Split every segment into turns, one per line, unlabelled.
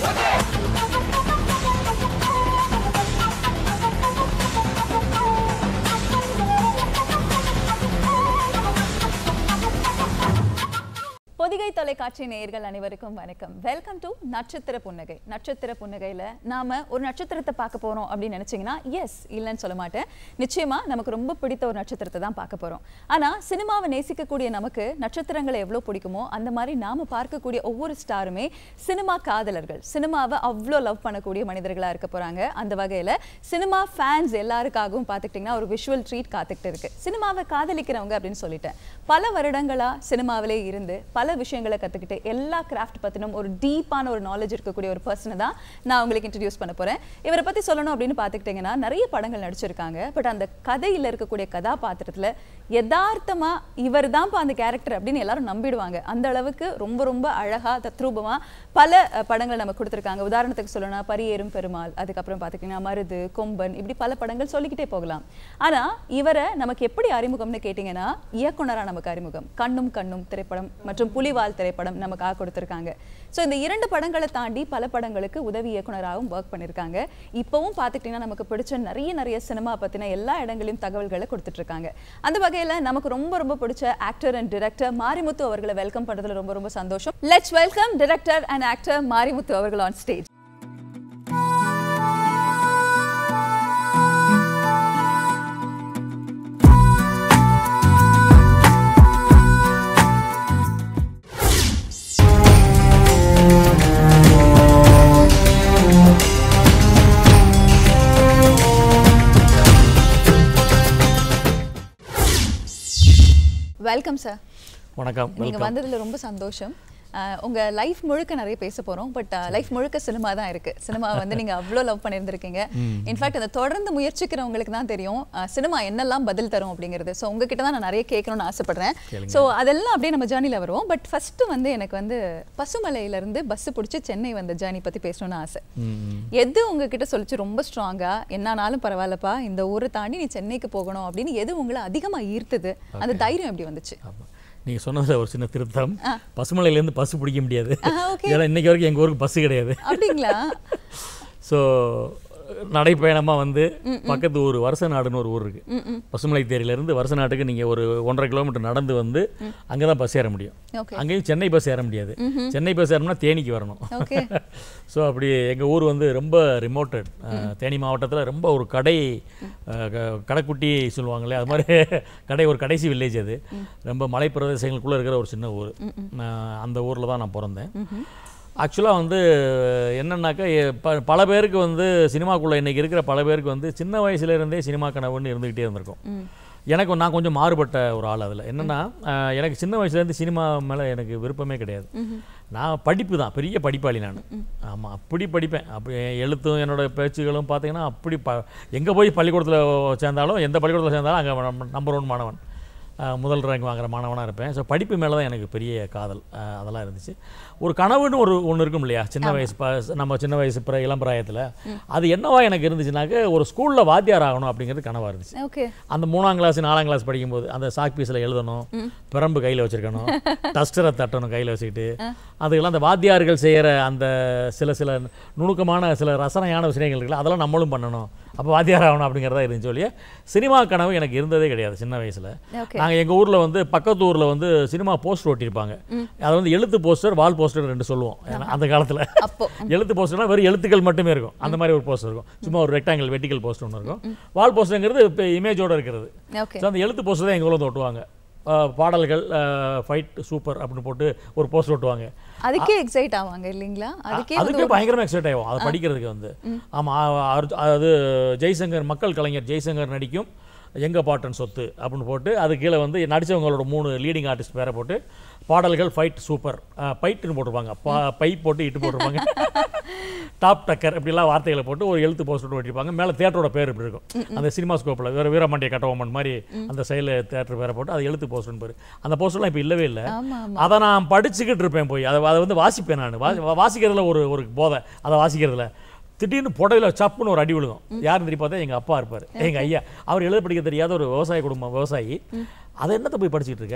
பொதிகை தொலைக்காட்சி நேயர்கள் அனைவருக்கும் வணக்கம் வெல்கம் டு நட்சத்திர புன்னகை நட்சத்திர புன்னகையில நாம ஒரு நட்சத்திரத்தை பார்க்க போறோம் அப்படின்னு நினைச்சீங்கன்னா எஸ் இல்லைன்னு சொல்ல மாட்டேன் நிச்சயமா நமக்கு ரொம்ப பிடித்த ஒரு நட்சத்திரத்தை தான் பார்க்க போறோம் ஆனா சினிமாவை நேசிக்கக்கூடிய நமக்கு நட்சத்திரங்களை எவ்வளவு பிடிக்குமோ அந்த மாதிரி நாம பார்க்கக்கூடிய ஒவ்வொரு ஸ்டாருமே சினிமா காதலர்கள் சினிமாவை அவ்வளோ லவ் பண்ணக்கூடிய மனிதர்களா இருக்க போறாங்க அந்த வகையில சினிமா ஃபேன்ஸ் எல்லாருக்காகவும் பார்த்துக்கிட்டிங்கன்னா ஒரு விஷுவல் ட்ரீட் காத்துக்கிட்டு இருக்கு சினிமாவை காதலிக்கிறவங்க அப்படின்னு சொல்லிட்டேன் பல வருடங்களா சினிமாவிலே இருந்து பல விஷயங்களை கத்துக்கிட்டு எல்லா கிராஃப்ட் பத்தினும் ஒரு டீப்பான ஒரு நாலேஜ் இருக்கக்கூடிய ஒரு பர்சனை தான் நான் உங்களுக்கு இன்ட்ரடியூஸ் பண்ண போறேன் இவரை பத்தி சொல்லணும் அப்படின்னு பார்த்துக்கிட்டிங்கன்னா நிறைய படங்கள் நடிச்சிருக்காங்க பட் அந்த கதையில இருக்கக்கூடிய கதாபாத்திரத்துல யதார்த்தமா இவர் தான்ப்பா அந்த கேரக்டர் அப்படின்னு எல்லாரும் நம்பிடுவாங்க அந்த அளவுக்கு ரொம்ப ரொம்ப அழகா தத்ரூபமா பல அஹ், படங்களை நம்ம கொடுத்துருக்காங்க உதாரணத்துக்கு சொல்லணும்னா பரியேறும் பெருமாள் அதுக்கப்புறம் பார்த்துக்கிட்டிங்கன்னா மருது கொம்பன் இப்படி பல படங்கள் சொல்லிக்கிட்டே போகலாம் ஆனா இவரை நமக்கு எப்படி அறிமுகம்னு கேட்டிங்கன்னா இயக்குனரா நமக்கு அறிமுகம் கண்ணும் கண்ணும் திரைப்படம் மற்றும் புலிவால் திரைப்படம் நமக்காக கொடுத்துருக்காங்க ஸோ இந்த இரண்டு படங்களை தாண்டி பல படங்களுக்கு உதவி இயக்குனராகவும் ஒர்க் பண்ணியிருக்காங்க இப்போவும் பார்த்துக்கிட்டிங்கன்னா நமக்கு பிடிச்ச நிறைய நிறைய சினிமா பற்றின எல்லா இடங்களையும் தகவல்களை கொடுத்துட்டு இருக்காங்க அந்த வகையில் நமக்கு ரொம்ப ரொம்ப பிடிச்ச ஆக்டர் அண்ட் டிரெக்டர் மாரிமுத்து அவர்களை வெல்கம் பண்ணுறதுல ரொம்ப ரொம்ப சந்தோஷம் let's welcome director and actor Marimuthu அவர்கள் ஆன் ஸ்டேஜ் வெல்கம் சார்
வணக்கம்
நீங்க வந்ததுல ரொம்ப சந்தோஷம் அஹ், உங்க லைஃப் முழுக்க நிறைய பேச போறோம் பட் லைஃப் முழுக்க சினிமா தான் இருக்கு சினிமா வந்து நீங்க அவ்வளோ லவ் பண்ணியிருந்திருக்கீங்க இன்ஃபேக்ட் அந்த தொடர்ந்து முயற்சிக்கிறவங்களுக்கு தான் தெரியும் அஹ், சினிமா என்னெல்லாம் பதில் தரும் அப்படிங்கிறது ஸோ உங்ககிட்ட தான் நான் நிறைய கேட்கணும்னு ஆசைப்படுறேன் ஸோ அதெல்லாம் அப்படியே நம்ம ஜேர்னியில் வருவோம் பட் ஃபர்ஸ்ட் வந்து எனக்கு வந்து பசுமலையில இருந்து பஸ் பிடிச்சி சென்னை வந்த ஜேர்னி பத்தி பேசணும்னு ஆசை எது உங்ககிட்ட சொல்லிச்சு ரொம்ப ஸ்ட்ராங்கா என்னானாலும் பரவாயில்லப்பா இந்த ஊரை தாண்டி நீ சென்னைக்கு போகணும் அப்படின்னு எது உங்களை அதிகமா ஈர்த்தது அந்த தைரியம் எப்படி வந்துச்சு
ஆமாம் நீங்கள் சொன்னதில் ஒரு சின்ன திருத்தம் பசுமலையிலேருந்து பஸ் பிடிக்க முடியாது
ஆஹா, okay.
ஏன்னா இன்னைக்கு வரைக்கும் எங்கள் ஊருக்கு பஸ்ஸு கிடையாது
அப்படிங்களா
ஸோ நடைப்பயணமாக வந்து பக்கத்து ஊர் வருஷ நாடுன்னு ஒரு ஊர் இருக்குது பசுமலை தேரியிலேருந்து வருஷ நாட்டுக்கு நீங்கள் ஒரு ஒன்றரை கிலோமீட்டர் நடந்து வந்து அங்கே தான் பஸ் ஏற முடியும்
ஓகே
அங்கேயும் சென்னை பஸ் ஏற முடியாது சென்னை பஸ் ஏறணும்னா தேனிக்கு வரணும்
ஓகே
ஸோ அப்படி எங்கள் ஊர் வந்து ரொம்ப ரிமோட்டட் தேனி மாவட்டத்தில் ரொம்ப ஒரு கடை அஹ், க- கடைக்குட்டி சொல்லுவாங்களே அது மாதிரி கடை ஒரு கடைசி வில்லேஜ் அது ரொம்ப மலை பிரதேசங்களுக்குள்ளே இருக்கிற ஒரு சின்ன ஊர் நான் அந்த ஊரில் தான் நான் பிறந்தேன் ஆக்சுவலாக வந்து என்னன்னாக்கா எ- ப- பல பேருக்கு வந்து சினிமாக்குள்ளே இன்றைக்கி இருக்கிற பல பேருக்கு வந்து சின்ன வயசுல இருந்தே சினிமா கனவுன்னு இருந்துக்கிட்டே இருந்திருக்கும் எனக்கு நான் கொஞ்சம் மாறுபட்ட ஒரு ஆள் அதில் என்னென்னா எனக்கு சின்ன வயசுலேருந்து சினிமா மேலே எனக்கு விருப்பமே கிடையாது நான் படிப்பு தான் பெரிய படிப்பாளி நான் ஆமாம் அப்படி படிப்பேன் அப்படி எழுத்தும் என்னோட பேச்சுகளும் பார்த்தீங்கன்னா அப்படி ப எங்கே போய் பள்ளிக்கூடத்தில் சேர்ந்தாலும் எந்த பள்ளிக்கூடத்தில் சேர்ந்தாலும் அங்கே நம்பர் ஒன் மாணவன் அஹ், முதல் ரேங்க் வாங்குற மாணவனாக இருப்பேன் ஸோ படிப்பு மேலே தான் எனக்கு பெரிய காதல் அஹ், அதெல்லாம் இருந்துச்சு ஒரு கனவுன்னு ஒரு ஒன்று இருக்கும் இல்லையா சின்ன வயசு ப நம்ம சின்ன வயசு பிற இளம் பிராயத்தில் அது என்னவா எனக்கு இருந்துச்சுனாக்க ஒரு ஸ்கூலில் வாத்தியார் ஆகணும் அப்படிங்கிறது கனவாக இருந்துச்சு
ஓகே
அந்த மூணாம் கிளாஸ் நாலாம் கிளாஸ் படிக்கும்போது அந்த சாக் பீஸில் எழுதணும் பிரம்பு கையில் வச்சிருக்கணும் டஸ்டரை தட்டணும் கையில் வச்சுக்கிட்டு அதுக்கெல்லாம் அந்த வாத்தியார்கள் செய்கிற அந்த சில சில நுணுக்கமான சில ரசனையான விஷயங்கள் இருக்குல்ல அதெல்லாம் நம்மளும் பண்ணணும் அப்போ வாத்தியார் ஆகணும் அப்படிங்கிறதா இருந்துச்சு ஒழிய சினிமா கனவு எனக்கு இருந்ததே கிடையாது சின்ன வயசில்
ஓகே
நாங்கள் எங்கள் ஊரில் வந்து பக்கத்து ஊரில் வந்து சினிமா போஸ்டர் ஒட்டியிருப்பாங்க அது வந்து எழுத்து போஸ்டர் வால் போஸ்டர் ரெண்டு சொல்லுவோம் ஏன்னா அந்த காலத்தில்
அப்போ
எழுத்து போஸ்டர்னா வெறும் எழுத்துக்கள் மட்டுமே இருக்கும் அந்த மாதிரி ஒரு போஸ்டர் இருக்கும் சும்மா ஒரு ரெக்டாங்கிள் வெட்டிக்கல் போஸ்டர் ஒன்று இருக்கும் வால் போஸ்டருங்கிறது இப்போ இமேஜோட இருக்கிறது
ஓகே
ஸோ அந்த எழுத்து போஸ்டர் தான் எங்கள் ஊரில் வந்து ஒட்டுவாங்க அஹ் பாடல்கள் ஃபைட் சூப்பர் அப்படின்னு போட்டு ஒரு போஸ்டர் ஒட்டுவாங்க
அதுக்கே எக்ஸைட் ஆவாங்க இல்லைங்களா அதுக்கே வந்து
அதுக்கு பயங்கரமாக எக்ஸைட் ஆகும் அதை படிக்கிறதுக்கு வந்து ஆமாம் அது ஜெய்சங்கர் மக்கள் கலைஞர் ஜெய்சங்கர் நடிக்கும் எங்க பாட்டன் சொத்து அப்படின்னு போட்டு அது கீழே வந்து நடிச்சவங்களோட மூணு லீடிங் ஆர்டிஸ்ட் பேரை போட்டு பாடல்கள் ஃபைட் சூப்பர் பைட்டுன்னு போட்டிருப்பாங்க பா பை போட்டு இட்டு போட்டிருப்பாங்க டாப் டக்கர் இப்படிலாம் வார்த்தைகளை போட்டு ஒரு எழுத்து போஸ்டர் ஒட்டிருப்பாங்க மேலே தேட்டரோட பேர் இப்படி இருக்கும் அந்த சினிமா ஸ்கோப்பில் வேறு வீரமாண்டிய கட்டபொம்மன் மாதிரி அந்த சைடில் தேட்டர் பேரை போட்டு அது எழுத்து போஸ்டர்னு பேர் அந்த போஸ்டர்லாம் இப்போ இல்லவே இல்லை
ஆமா ஆமா
அதை நான் படிச்சுக்கிட்டு இருப்பேன் போய் அதை அதை வந்து வாசிப்பேன் நான் வா வாசிக்கிறதுல ஒரு ஒரு போதை அதை வாசிக்கிறதுல திடீர்னு புடவையில் சப்புன்னு ஒரு அடி விழுகும் யாருன்னு தெரியும் பார்த்தா எங்கள் அப்பா இருப்பார் எங்கள் ஐயா அவர் எழுத படிக்க தெரியாத ஒரு விவசாய குடும்பம் விவசாயி அதை என்னத்தை போய் படிச்சுட்டு இருக்க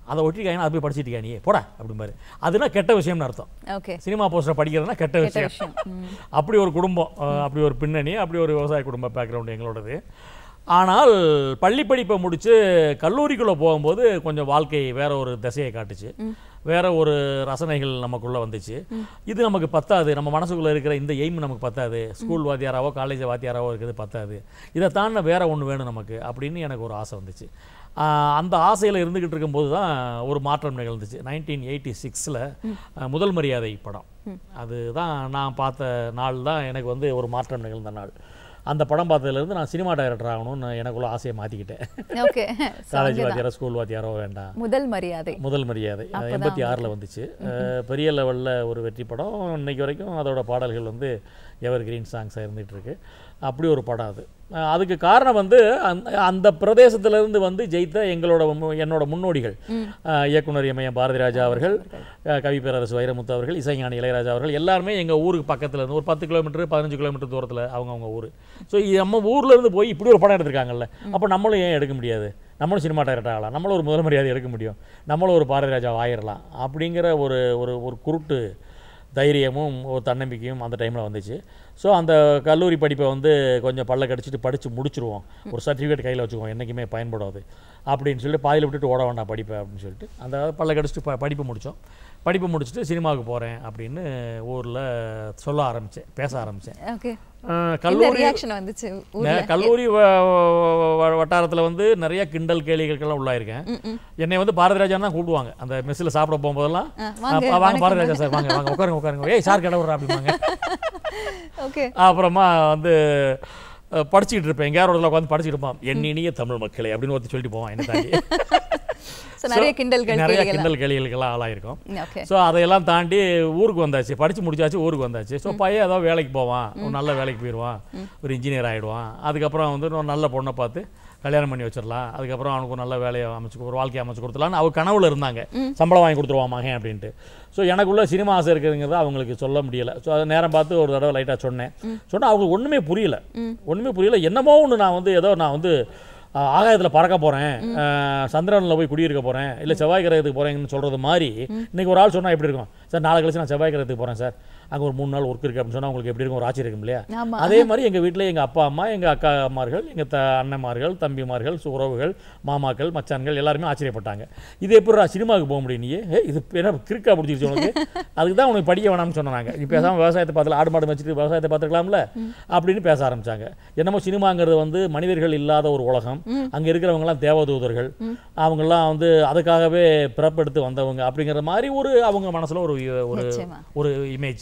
அதை ஒட்டிருக்காங்கன்னா அது போய் படிச்சிட்டியா நீ போடா அப்படிம்பாரு அதுனா கெட்ட விஷயம்னு அர்த்தம்
ஓகே
சினிமா போஸ்டர் படிக்கிறதுனா கெட்ட
கெட்ட
விஷயம்
விஷயம் ம்.
அப்படி ஒரு குடும்பம் அஹ், அப்படி ஒரு பின்னணி அப்படி ஒரு விவசாய குடும்ப பேக்ரவுண்ட் எங்களோடது ஆனால் பள்ளி படிப்பை முடித்து கல்லூரிக்குள்ளே போகும்போது கொஞ்சம் வாழ்க்கை வேற ஒரு திசையை காட்டுச்சு வேற ஒரு ரசனைகள் நமக்குள்ளே வந்துச்சு இது நமக்கு பத்தாது நம்ம மனசுக்குள்ளே இருக்கிற இந்த எய்ம் நமக்கு பத்தாது ஸ்கூல் வாத்தியாராவோ காலேஜ் வாத்தியாராவோ இருக்கிறது பத்தாது இதை தாண்ட வேற ஒன்று வேணும் நமக்கு அப்படின்னு எனக்கு ஒரு ஆசை வந்துச்சு ஆஹ் அந்த ஆசையில் இருந்துக்கிட்டு இருக்கும்போது தான் ஒரு மாற்றம் நிகழ்ந்துச்சு நைன்டீன் எயிட்டி சிக்ஸில் முதல் மரியாதை படம் அதுதான் நான் பார்த்த நாள் தான் எனக்கு வந்து ஒரு மாற்றம் நிகழ்ந்த நாள் அந்த படம் பார்த்ததுலேருந்து நான் சினிமா டைரக்டர் ஆகணும்னு எனக்குள்ள ஆசையை மாற்றிக்கிட்டேன்
ஓகே
காலேஜ் வாத்தியாரோ ஸ்கூல் வாத்தியாரோ வேண்டாம்
முதல் மரியாதை
முதல் மரியாதை எண்பத்தி ஆறில் வந்துச்சு அஹ் பெரிய லெவலில் ஒரு வெற்றி படம் இன்னைக்கு வரைக்கும் அதோட பாடல்கள் வந்து எவர் கிரீன் சாங்ஸாக இருந்துகிட்டு இருக்கு அப்படி ஒரு படம் அது அஹ் அதுக்கு காரணம் வந்து அந்த அந்த பிரதேசத்திலிருந்து வந்து ஜெயித்த எங்களோட மு- என்னோட முன்னோடிகள் அஹ் இயக்குனர் எம்ஐஎம் பாரதி ராஜா அவர்கள் அஹ் கவி பேரரசு வைரமுத்து அவர்கள் இசைஞானி இளையராஜா அவர்கள் எல்லாருமே எங்கள் ஊருக்கு பக்கத்தில் இருந்து ஒரு பத்து கிலோமீட்டர் பதினஞ்சு கிலோமீட்டர் தூரத்தில் அவங்கவுங்க ஊர் ஸோ நம்ம ஊர்ல இருந்து போய் இப்படி ஒரு படம் எடுத்திருக்காங்கல்ல அப்போ நம்மளும் ஏன் எடுக்க முடியாது நம்மளும் சினிமா டைரக்டர் ஆகலாம் நம்மளும் ஒரு முதல் மரியாதை எடுக்க முடியும் நம்மளும் ஒரு பாரதி ராஜா ஆயிரலாம் அப்படிங்கிற ஒரு ஒரு ஒரு குருட்டு தைரியமும் ஒரு தன்னம்பிக்கையும் அந்த டைமில் வந்துச்சு ஸோ அந்த கல்லூரி படிப்பை வந்து கொஞ்சம் பல்ல கடிச்சிட்டு படித்து முடிச்சிருவோம் ஒரு சர்டிஃபிகேட் கையில் வச்சுக்குவோம் என்றைக்குமே பயன்படாது அப்படின்னு சொல்லிட்டு பாதியில் விட்டுட்டு ஓட வேண்டாம் படிப்பை அப்படின்னு சொல்லிட்டு அந்த பல்ல கடிச்சிட்டு ப படிப்பு முடித்தோம் படிப்பு முடிச்சுட்டு சினிமாவுக்கு போகிறேன் அப்படின்னு ஊரில் சொல்ல ஆரம்பித்தேன் பேச ஆரம்பித்தேன்
ஓகே இந்த
கல்லூரி
ரியாக்ஷன் வந்துச்சு ஊர்ல
நே- கல்லூரி வட்டாரத்தில் வந்து நிறைய கிண்டல் கேலிகளுக்கெல்லாம் உள்ளாயிருக்கேன்
ம், ம்.
என்னை வந்து பாரதிராஜான் தான் கூப்பிடுவாங்க அந்த மெஸ்ஸில் சாப்பிட போகும்போதெல்லாம்
ஆ, வாங்க,
"அப்பா, வாங்க பாரதிராஜா சார் வாங்க வாங்க உட்காருங்க உட்காருங்க ஏய் சார் கடை விட்றா அப்படிம்பாங்க
ஓகே
அப்புறமா வந்து அஹ், படிச்சுக்கிட்டு இருப்பேன் எங்கேயாவது ஒரு இடத்துல உட்காந்து படிச்சுட்டு இருப்பான் என் இனிய தமிழ் மக்களே அப்படின்னு ஒருத்தர் சொல்லிட்டு போவான் என்ன தாண்டி
ஸோ நிறைய கிண்டல்கள்
நிறைய
கேலிகள்
கிண்டல் கேலிகளுக்கெல்லாம் ஆளாயிருக்கும்
ஓகே
ஸோ அதையெல்லாம் தாண்டி ஊருக்கு வந்தாச்சு படித்து முடிச்சாச்சு ஊருக்கு வந்தாச்சு ஸோ பையன் ஏதோ வேலைக்கு போவான் ஒரு நல்ல வேலைக்கு போயிடுவான் ஒரு இன்ஜினியர் ஆகிடுவான் அதுக்கப்புறம் வந்து ஒரு நல்ல பொண்ணை பார்த்து கல்யாணம் பண்ணி வச்சிடலாம் அதுக்கப்புறம் அவனுக்கு ஒரு நல்ல வேலையை அமைச்சு ஒரு வாழ்க்கையை அமைச்சு கொடுத்துலான்னு அவர் கனவுல இருந்தாங்க சம்பளம் வாங்கி கொடுத்துருவான் மகன் அப்படின்ட்டு ஸோ எனக்குள்ள சினிமா ஆசை இருக்குதுங்கிறத அவங்களுக்கு சொல்ல முடியல ஸோ அதை நேரம் பார்த்து ஒரு தடவை லைட்டாக சொன்னேன் சொன்னால் அவங்களுக்கு ஒன்றுமே புரியல ஒன்றுமே புரியல என்னமோ ஒன்று நான் வந்து ஏதோ நான் வந்து ஆகாயத்தில் பறக்க போகிறேன் சந்திரனில் போய் குடியிருக்க போகிறேன் இல்லை செவ்வாய் கிரகத்துக்கு போகிறேங்கன்னு சொல்கிறது மாதிரி இன்னைக்கு ஒரு ஆள் சொன்னால் எப்படி இருக்கும் சார் நாளை கழிச்சு நான் செவ்வாய் கிரகத்துக்கு போகிறேன் சார் அங்கே ஒரு மூணு நாள் ஒர்க் இருக்குது அப்படின்னு சொன்னால் உங்களுக்கு எப்படி இருக்கும் ஒரு ஆச்சரியம் இருக்கும் இல்லையா
ஆமா
அதே மாதிரி எங்கள் வீட்டில் எங்கள் அப்பா அம்மா எங்கள் அக்கா அம்மார்கள் எங்கள் த அண்ணன்மார்கள் தம்பிமார்கள் சு- உறவுகள் மாமாக்கள் மச்சான்கள் எல்லாருமே ஆச்சரியப்பட்டாங்க இது எப்படி சினிமாவுக்கு போக முடியும் நீ ஏ இது என்ன கிறுக்கா பிடிச்சிருச்சு உனக்கு அதுக்கு தான் உனக்கு படிக்க வேணாம்னு சொன்னாங்க நீ பேசாமல் விவசாயத்தை பார்த்துல ஆடு மாடு வச்சுட்டு விவசாயத்தை பார்த்துக்கலாம்ல அப்படின்னு பேச ஆரம்பிச்சாங்க என்னமோ சினிமாங்கிறது வந்து மனிதர்கள் இல்லாத ஒரு உலகம் அங்கே இருக்கிறவங்கலாம் தேவதூதர்கள் அவங்கெல்லாம் வந்து அதுக்காகவே பிறப்பெடுத்து வந்தவங்க அப்படிங்கிற மாதிரி ஒரு அவங்க மனசுல ஒரு ஒரு
நிச்சயமா.
ஒரு இமேஜ்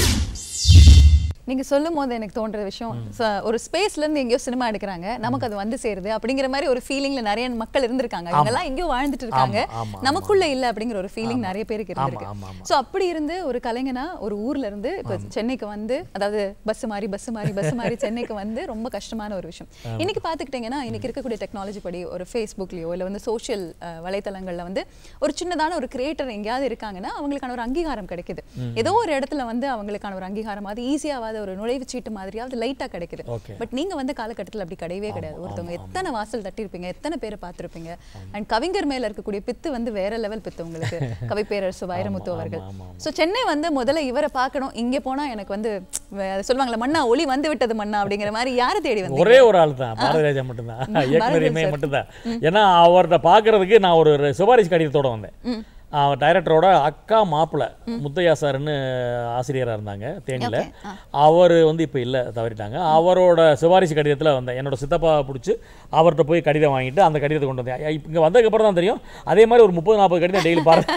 நீங்க சொல்லும் போது எனக்கு தோன்ற விஷயம் ச- ஒரு ஸ்பேஸ்ல இருந்து எங்கேயோ சினிமா எடுக்கிறாங்க நமக்கு அது வந்து சேருது அப்படிங்கிற மாதிரி ஒரு ஃபீலிங்ல நிறைய மக்கள் இருந்திருக்காங்க இவங்க எல்லாம் எங்கேயோ வாழ்ந்துட்டு இருக்காங்க
ஆமா, ஆமா,
நமக்குள்ள இல்ல அப்படிங்கிற ஒரு ஃபீலிங் நிறைய பேருக்கு
ஆமா,
இருந்திருக்கு
ஆமா, ஆமா.
சோ அப்படி இருந்து ஒரு கலைஞனா ஒரு ஊர்ல இருந்து இப்ப சென்னைக்கு வந்து அதாவது பஸ் மாறி பஸ் மாறி பஸ் மாறி சென்னைக்கு வந்து ரொம்ப கஷ்டமான ஒரு விஷயம் இன்னைக்கு பாத்துக்கிட்டீங்கன்னா இன்னைக்கு இருக்கக்கூடிய டெக்னாலஜி படி ஒரு ஃபேஸ்புக்லயோ இல்ல வந்து சோஷியல் வலைத்தளங்கள்ல வந்து ஒரு சின்னதான ஒரு கிரியேட்டர் எங்கேயாவது இருக்காங்கன்னா அவங்களுக்கான ஒரு அங்கீகாரம் கிடைக்குது ஏதோ ஒரு இடத்துல வந்து அவங்களுக்கான ஒரு அங்கீகாரம் அது ஈஸியாவது ஒரு நுழைவு சீட்டு மாதிரியாவது லைட்டா கிடைக்குது
ஓகே
பட் நீங்க வந்து காலகட்டத்தில் அப்படி கிடையவே கிடையாது ஒருத்தவங்க எத்தனை வாசல் தட்டியிருப்பீங்க எத்தனை பேரை பார்த்திருப்பீங்க அண்ட் கவிஞர் மேல இருக்கக்கூடிய பித்து வந்து வேற லெவல் பித்து உங்களுக்கு கவிப்பேரரசு வைரமுத்து அவர்கள்
ஆமா,
சோ சென்னை வந்து முதல்ல இவரை பார்க்கணும் இங்க போனா எனக்கு வந்து வே- அது சொல்லுவாங்கல்ல மண்ணா ஒளி வந்து விட்டது மண்ணா அப்படிங்கிற மாதிரி யாரை தேடி வந்து
ஒரே ஒரு ஆள் தான் பாரதிராஜா மட்டும்தான் இயக்குனர்
பாரதிராஜா
இமயம் மட்டும்தான் ஏன்னா அவர்கிட்ட பார்க்கறதுக்கு நான் ஒரு சிபாரிசு கடிதத்தோட வந்தேன் அவர் டைரக்டரோட அக்கா மாப்பிள்ளை முத்தையா சார்னு ஆசிரியராக இருந்தாங்க தேனியில்
Okay,
அவர் வந்து இப்போ இல்லை தவறிட்டாங்க அவரோட சிபாரிசு கடிதத்தில் வந்தேன் என்னோட சித்தப்பா பிடிச்சி அவர்கிட்ட போய் கடிதம் வாங்கிட்டு அந்த கடிதத்தை கொண்டு வந்தேன் இங்கே வந்ததுக்கப்புறம் தான் தெரியும் அதே மாதிரி ஒரு முப்பது நாற்பது கடிதம் டெய்லி பாரு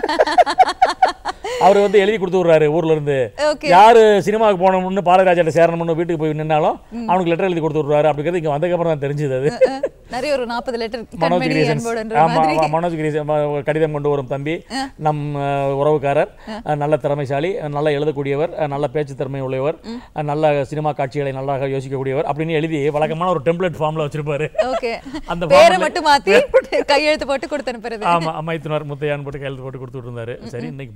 அவர் வந்து எழுதி கொடுத்து விட்றாரு ஊர்ல இருந்து
ஓகே
யாரு சினிமாவுக்கு போகணும்னு பாரதிராஜாட்ட சேரணும்னு வீட்டுக்கு போய் நின்னாலும் அவனுக்கு லெட்டர் எழுதி கொடுத்து விட்றாரு அப்படிங்கிறது இங்கே வந்ததுக்கப்புறம் தான் தெரிஞ்சது அது
நிறைய ஒரு நாற்பது லெட்டர்
மனோஜ்
கண்மணி
கிரீசன்
அன்போடுன்ற
ஆமா
மாதிரி
ஆமா, மனோஜ் கிரீசன் ம- கடிதம் கொண்டு வரும் தம்பி நம் அஹ், உறவுக்காரர் அஹ், நல்ல திறமைசாலி அஹ், நல்லா எழுதக்கூடியவர் அஹ், நல்ல பேச்சு திறமை உள்ளவர் அஹ், நல்ல சினிமா காட்சிகளை நல்லாக யோசிக்கக்கூடியவர் அப்படின்னு எழுதி வழக்கமான ஒரு டெம்ப்ளேட் ஃபார்ம்ல வச்சிருப்பாரு
ஓகே
அந்த
பேரை
form ல-
மட்டும் மாத்தி கையெழுத்து போட்டு கொடுத்து அனுப்புறது
ஆமா அமைத்துனர் முத்தையான் போட்டு கையெழுத்து போட்டு கொடுத்துட்டு இருந்தாரு சரி இன்னைக்கு போனமே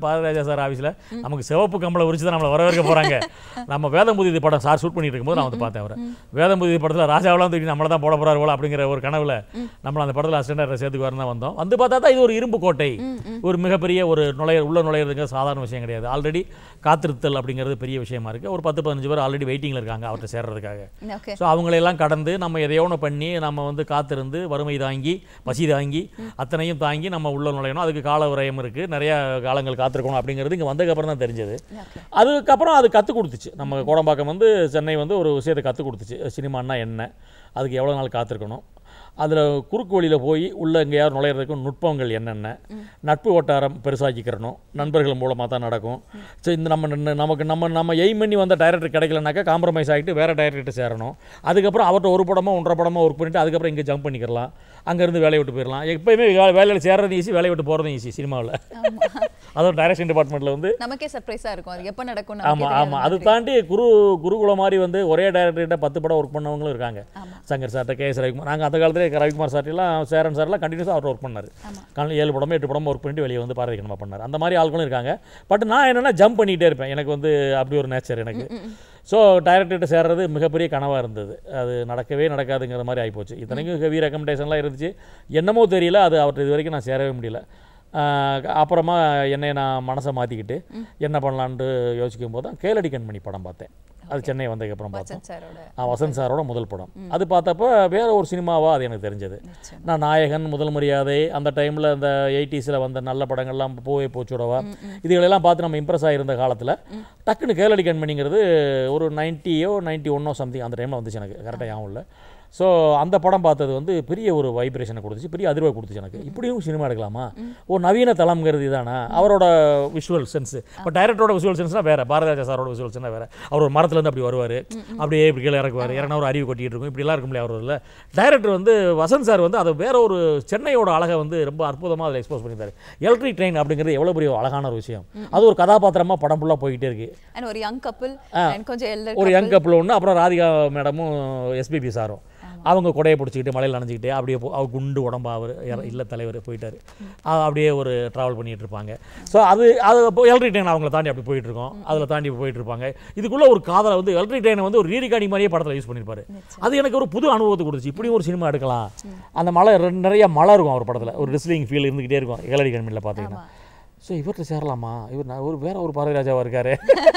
பாரதிராஜா சார் ஆஃபீஸில் நமக்கு சிவப்பு கம்பளை உரிச்சு தான் நம்மளை வரவேற்க போகிறாங்க நம்ம வேதம்புதி படம் சார் ஷூட் பண்ணிட்டு இருக்கும்போது நான் வந்து பார்த்தேன் அவரை வேதம்புதி படத்தில் ராஜாவெல்லாம் தூக்கி நம்மளை தான் போட போகிறாரு போல அப்படிங்கிற ஒரு கனவுல நம்மள அந்த படத்தில் அசிஸ்டண்டாக சேர்த்துக்கு வரணும் தான் வந்தோம் வந்து பார்த்தா தான் இது ஒரு இரும்பு கோட்டை ஒரு மிகப்பெரிய ஒரு நுழைய உள்ள நுழையிறதுங்க சாதாரண விஷயம் கிடையாது ஆல்ரெடி காத்திருத்தல் அப்படிங்கிறது பெரிய விஷயமா இருக்குது ஒரு பத்து பதினஞ்சு பேர் ஆல்ரெடி வெயிட்டிங்கில் இருக்காங்க அவர்கிட்ட சேர்றதுக்காக
ஓகே
ஸோ அவங்களையெல்லாம் கடந்து நம்ம எதையோ ஒன்று பண்ணி நம்ம வந்து காத்திருந்து வறுமை தாங்கி பசி தாங்கி அத்தனையும் தாங்கி நம்ம உள்ள நுழையணும் அதுக்கு கால விரயம் இருக்குது நிறைய காலங்கள் காத்திருக்கணும் அப்படிங்கிறது இங்கே வந்ததுக்கப்புறம் தான் தெரிஞ்சது
ஓகே
அதுக்கப்புறம் அது கற்றுக் கொடுத்துச்சு நம்ம கோடம்பாக்கம் வந்து சென்னை வந்து ஒரு விஷயத்தை கற்றுக் கொடுத்துச்சு சினிமான்னா என்ன அதுக்கு எவ்வளோ நாள் காத்திருக்கணும் அதில் குறுக்கு வழியில் போய் உள்ளே எங்கேயாவது நுழையிறதுக்கும் நுட்பங்கள் என்னென்ன நட்பு வட்டாரம் பெருசாக்கிக்கிறணும் நண்பர்கள் மூலமாக தான் நடக்கும் ஸோ இந்த நம்ம ந- நமக்கு நம்ம நம்ம எய்ம் பண்ணி வந்த டைரக்டர் கிடைக்கலனாக்கா காம்ப்ரமைஸ் ஆகிட்டு வேறு டைரக்டர் சேரணும் அதுக்கப்புறம் அவர்கிட்ட ஒரு படமோ ஒன்றரை படமோ ஒர்க் பண்ணிவிட்டு அதுக்கப்புறம் இங்கே ஜம்ப் பண்ணிக்கிறலாம் அங்கேருந்து வேலையை விட்டு போயிடலாம் எப்பயுமே வே- வேலையில் சேர்றது ஈஸி வேலையை விட்டு போகிறதும் ஈஸி சினிமாவில் அதுவும் டைரக்ஷன் டிபார்ட்மெண்ட்டில் வந்து
நமக்கே சர்ப்ரைஸா இருக்கும் அது எப்ப நடக்கும்
ஆமாம் ஆமாம் அது தாண்டி குரு குருகுலம் மாதிரி வந்து ஒரே டைரக்டர்கிட்ட பத்து படம் ஒர்க் பண்ணவங்களும் இருக்காங்க
ஆமா.
சங்கர் சார்ட்ட கே எஸ் ரவிக்குமார் நாங்கள் அந்த காலத்துல ரவிக்குமார் சார்ட்டெல்லாம் சேரன் சார்லாம் கண்டினியூஸாக அவர் ஒர்க் பண்ணார்
ஆமா.
காலையில் ஏழு படமோ எட்டு படமோ ஒர்க் பண்ணிட்டு வெளியே வந்து பாரதி கண்ணமா பண்ணார் அந்த மாதிரி ஆட்களும் இருக்காங்க பட் நான் என்னென்னா ஜம்ப் பண்ணிகிட்டே இருப்பேன் எனக்கு வந்து அப்படி ஒரு நேச்சர் எனக்கு ஸோ டைரக்டர்கிட்ட சேர்றது மிகப்பெரிய கனவாக இருந்தது அது நடக்கவே நடக்காதுங்கிற மாதிரி ஆகிப்போச்சு இத்தனைக்கும் ஹெவி ரெக்கமெண்டேஷன்லாம் இருந்துச்சு என்னமோ தெரியல அது அவர்கிட்ட இது வரைக்கும் நான் சேரவே முடியல ஆஹ் அப்புறமா என்னை நான் மனசை மாற்றிக்கிட்டு என்ன பண்ணலான்ட்டு யோசிக்கும் போது தான் கேளடி கண்மணி படம் பார்த்தேன் அது சென்னை வந்ததுக்கப்புறம் பார்த்தோம்
வசந்த் சாரோட
ஆ, வசந்த் சாரோட முதல் படம் அது பார்த்தப்ப வேற ஒரு சினிமாவாக அது எனக்கு தெரிஞ்சது
நிச்சயம்.
நான் நாயகன் முதல் மரியாதை அந்த டைமில் அந்த எயிட்டிஸில் வந்த நல்ல படங்கள்லாம் பூவை போச்சுடவா இதுகளெல்லாம் பார்த்து நம்ம இம்ப்ரெஸ் ஆகிருந்த காலத்தில் டக்குன்னு கேளடி கண்மணிங்கிறது ஒரு நைன்ட்டியோ நைன்ட்டி ஒன்னோ சம்திங் அந்த டைமில் வந்துச்சு எனக்கு கரெக்டாக ஞாபகம் இல்லை ஸோ அந்த படம் பார்த்தது வந்து பெரிய ஒரு வைப்ரேஷனை கொடுத்துச்சு பெரிய அதிர்வை கொடுத்துச்சு எனக்கு இப்படியும் சினிமா எடுக்கலாமா ஓ நவீன தளம்ங்கிறது இதானா அவரோட விஷுவல் சென்ஸ் இப்போ டைரக்டரோட விஷுவல் சென்ஸ்னால் வேறு பாரதிராஜா சாரோட விஷுவல் சென்ஸ்னால் வேறு அவர் ஒரு மரத்துலேருந்து அப்படி வருவார் அப்படியே இப்படி கீழே இறக்குவார் இறங்கினா ஒரு அறிவு கொட்டிட்டு இருக்கும் இப்படிலாம் இருக்கும் இல்லையா அவர் இதில் டைரக்டர் வந்து வசந்த் சார் வந்து அதை வேற ஒரு சென்னையோட அழகை வந்து ரொம்ப அற்புதமாக அதில் எக்ஸ்போஸ் பண்ணியிருந்தாரு எலக்ட்ரிக் ட்ரெயின் அப்படிங்கிறது எவ்வளோ பெரிய அழகான ஒரு விஷயம் அது ஒரு கதாபாத்திரமாக படம் ஃபுல்லாக போயிட்டே இருக்கு
அண்ட் ஒரு யங் கப்பிள் அண்ட் கொஞ்சம் எல்டர்
ஒரு யங் கப்பில் ஒன்று அப்புறம் ராதிகா மேடமும் எஸ்பிபி சாரும் அவங்க கொடையை பிடிச்சிக்கிட்டு மலையில் நனைஞ்சிக்கிட்டு அப்படியே போ- அவர் குண்டு உடம்பா அவர் இல்ல தலைவர் போயிட்டார் அப்படியே ஒரு ட்ராவல் பண்ணிட்டு இருப்பாங்க ஸோ அது அது இப்போ எலக்ட்ரிக் ட்ரெயின் அவங்கள தாண்டி அப்படி போயிட்டு இருக்கோம் அதில் தாண்டி போயிட்டு இருப்பாங்க இதுக்குள்ள ஒரு காதலை வந்து எலக்ட்ரிக் ட்ரெயினை வந்து ஒரு ரீரிகார்டிங் மாதிரியே படத்தில் யூஸ் பண்ணியிருப்பாரு அது எனக்கு ஒரு புது அனுபவத்தை கொடுத்துச்சு இப்படியும் ஒரு சினிமா எடுக்கலாம் அந்த மலை ரெண்டு- நிறைய மலை இருக்கும் அவர் படத்தில் ஒரு ரிஸ்லிங் ஃபீல் இருந்துகிட்டே இருக்கும் எலக்ட்ரிக் கண்மியில் பார்த்தீங்கன்னா ஸோ இவர்கிட்ட சேரலாமா இவர் நான் ஒரு வேற ஒரு பாரதிராஜாவா இருக்காரு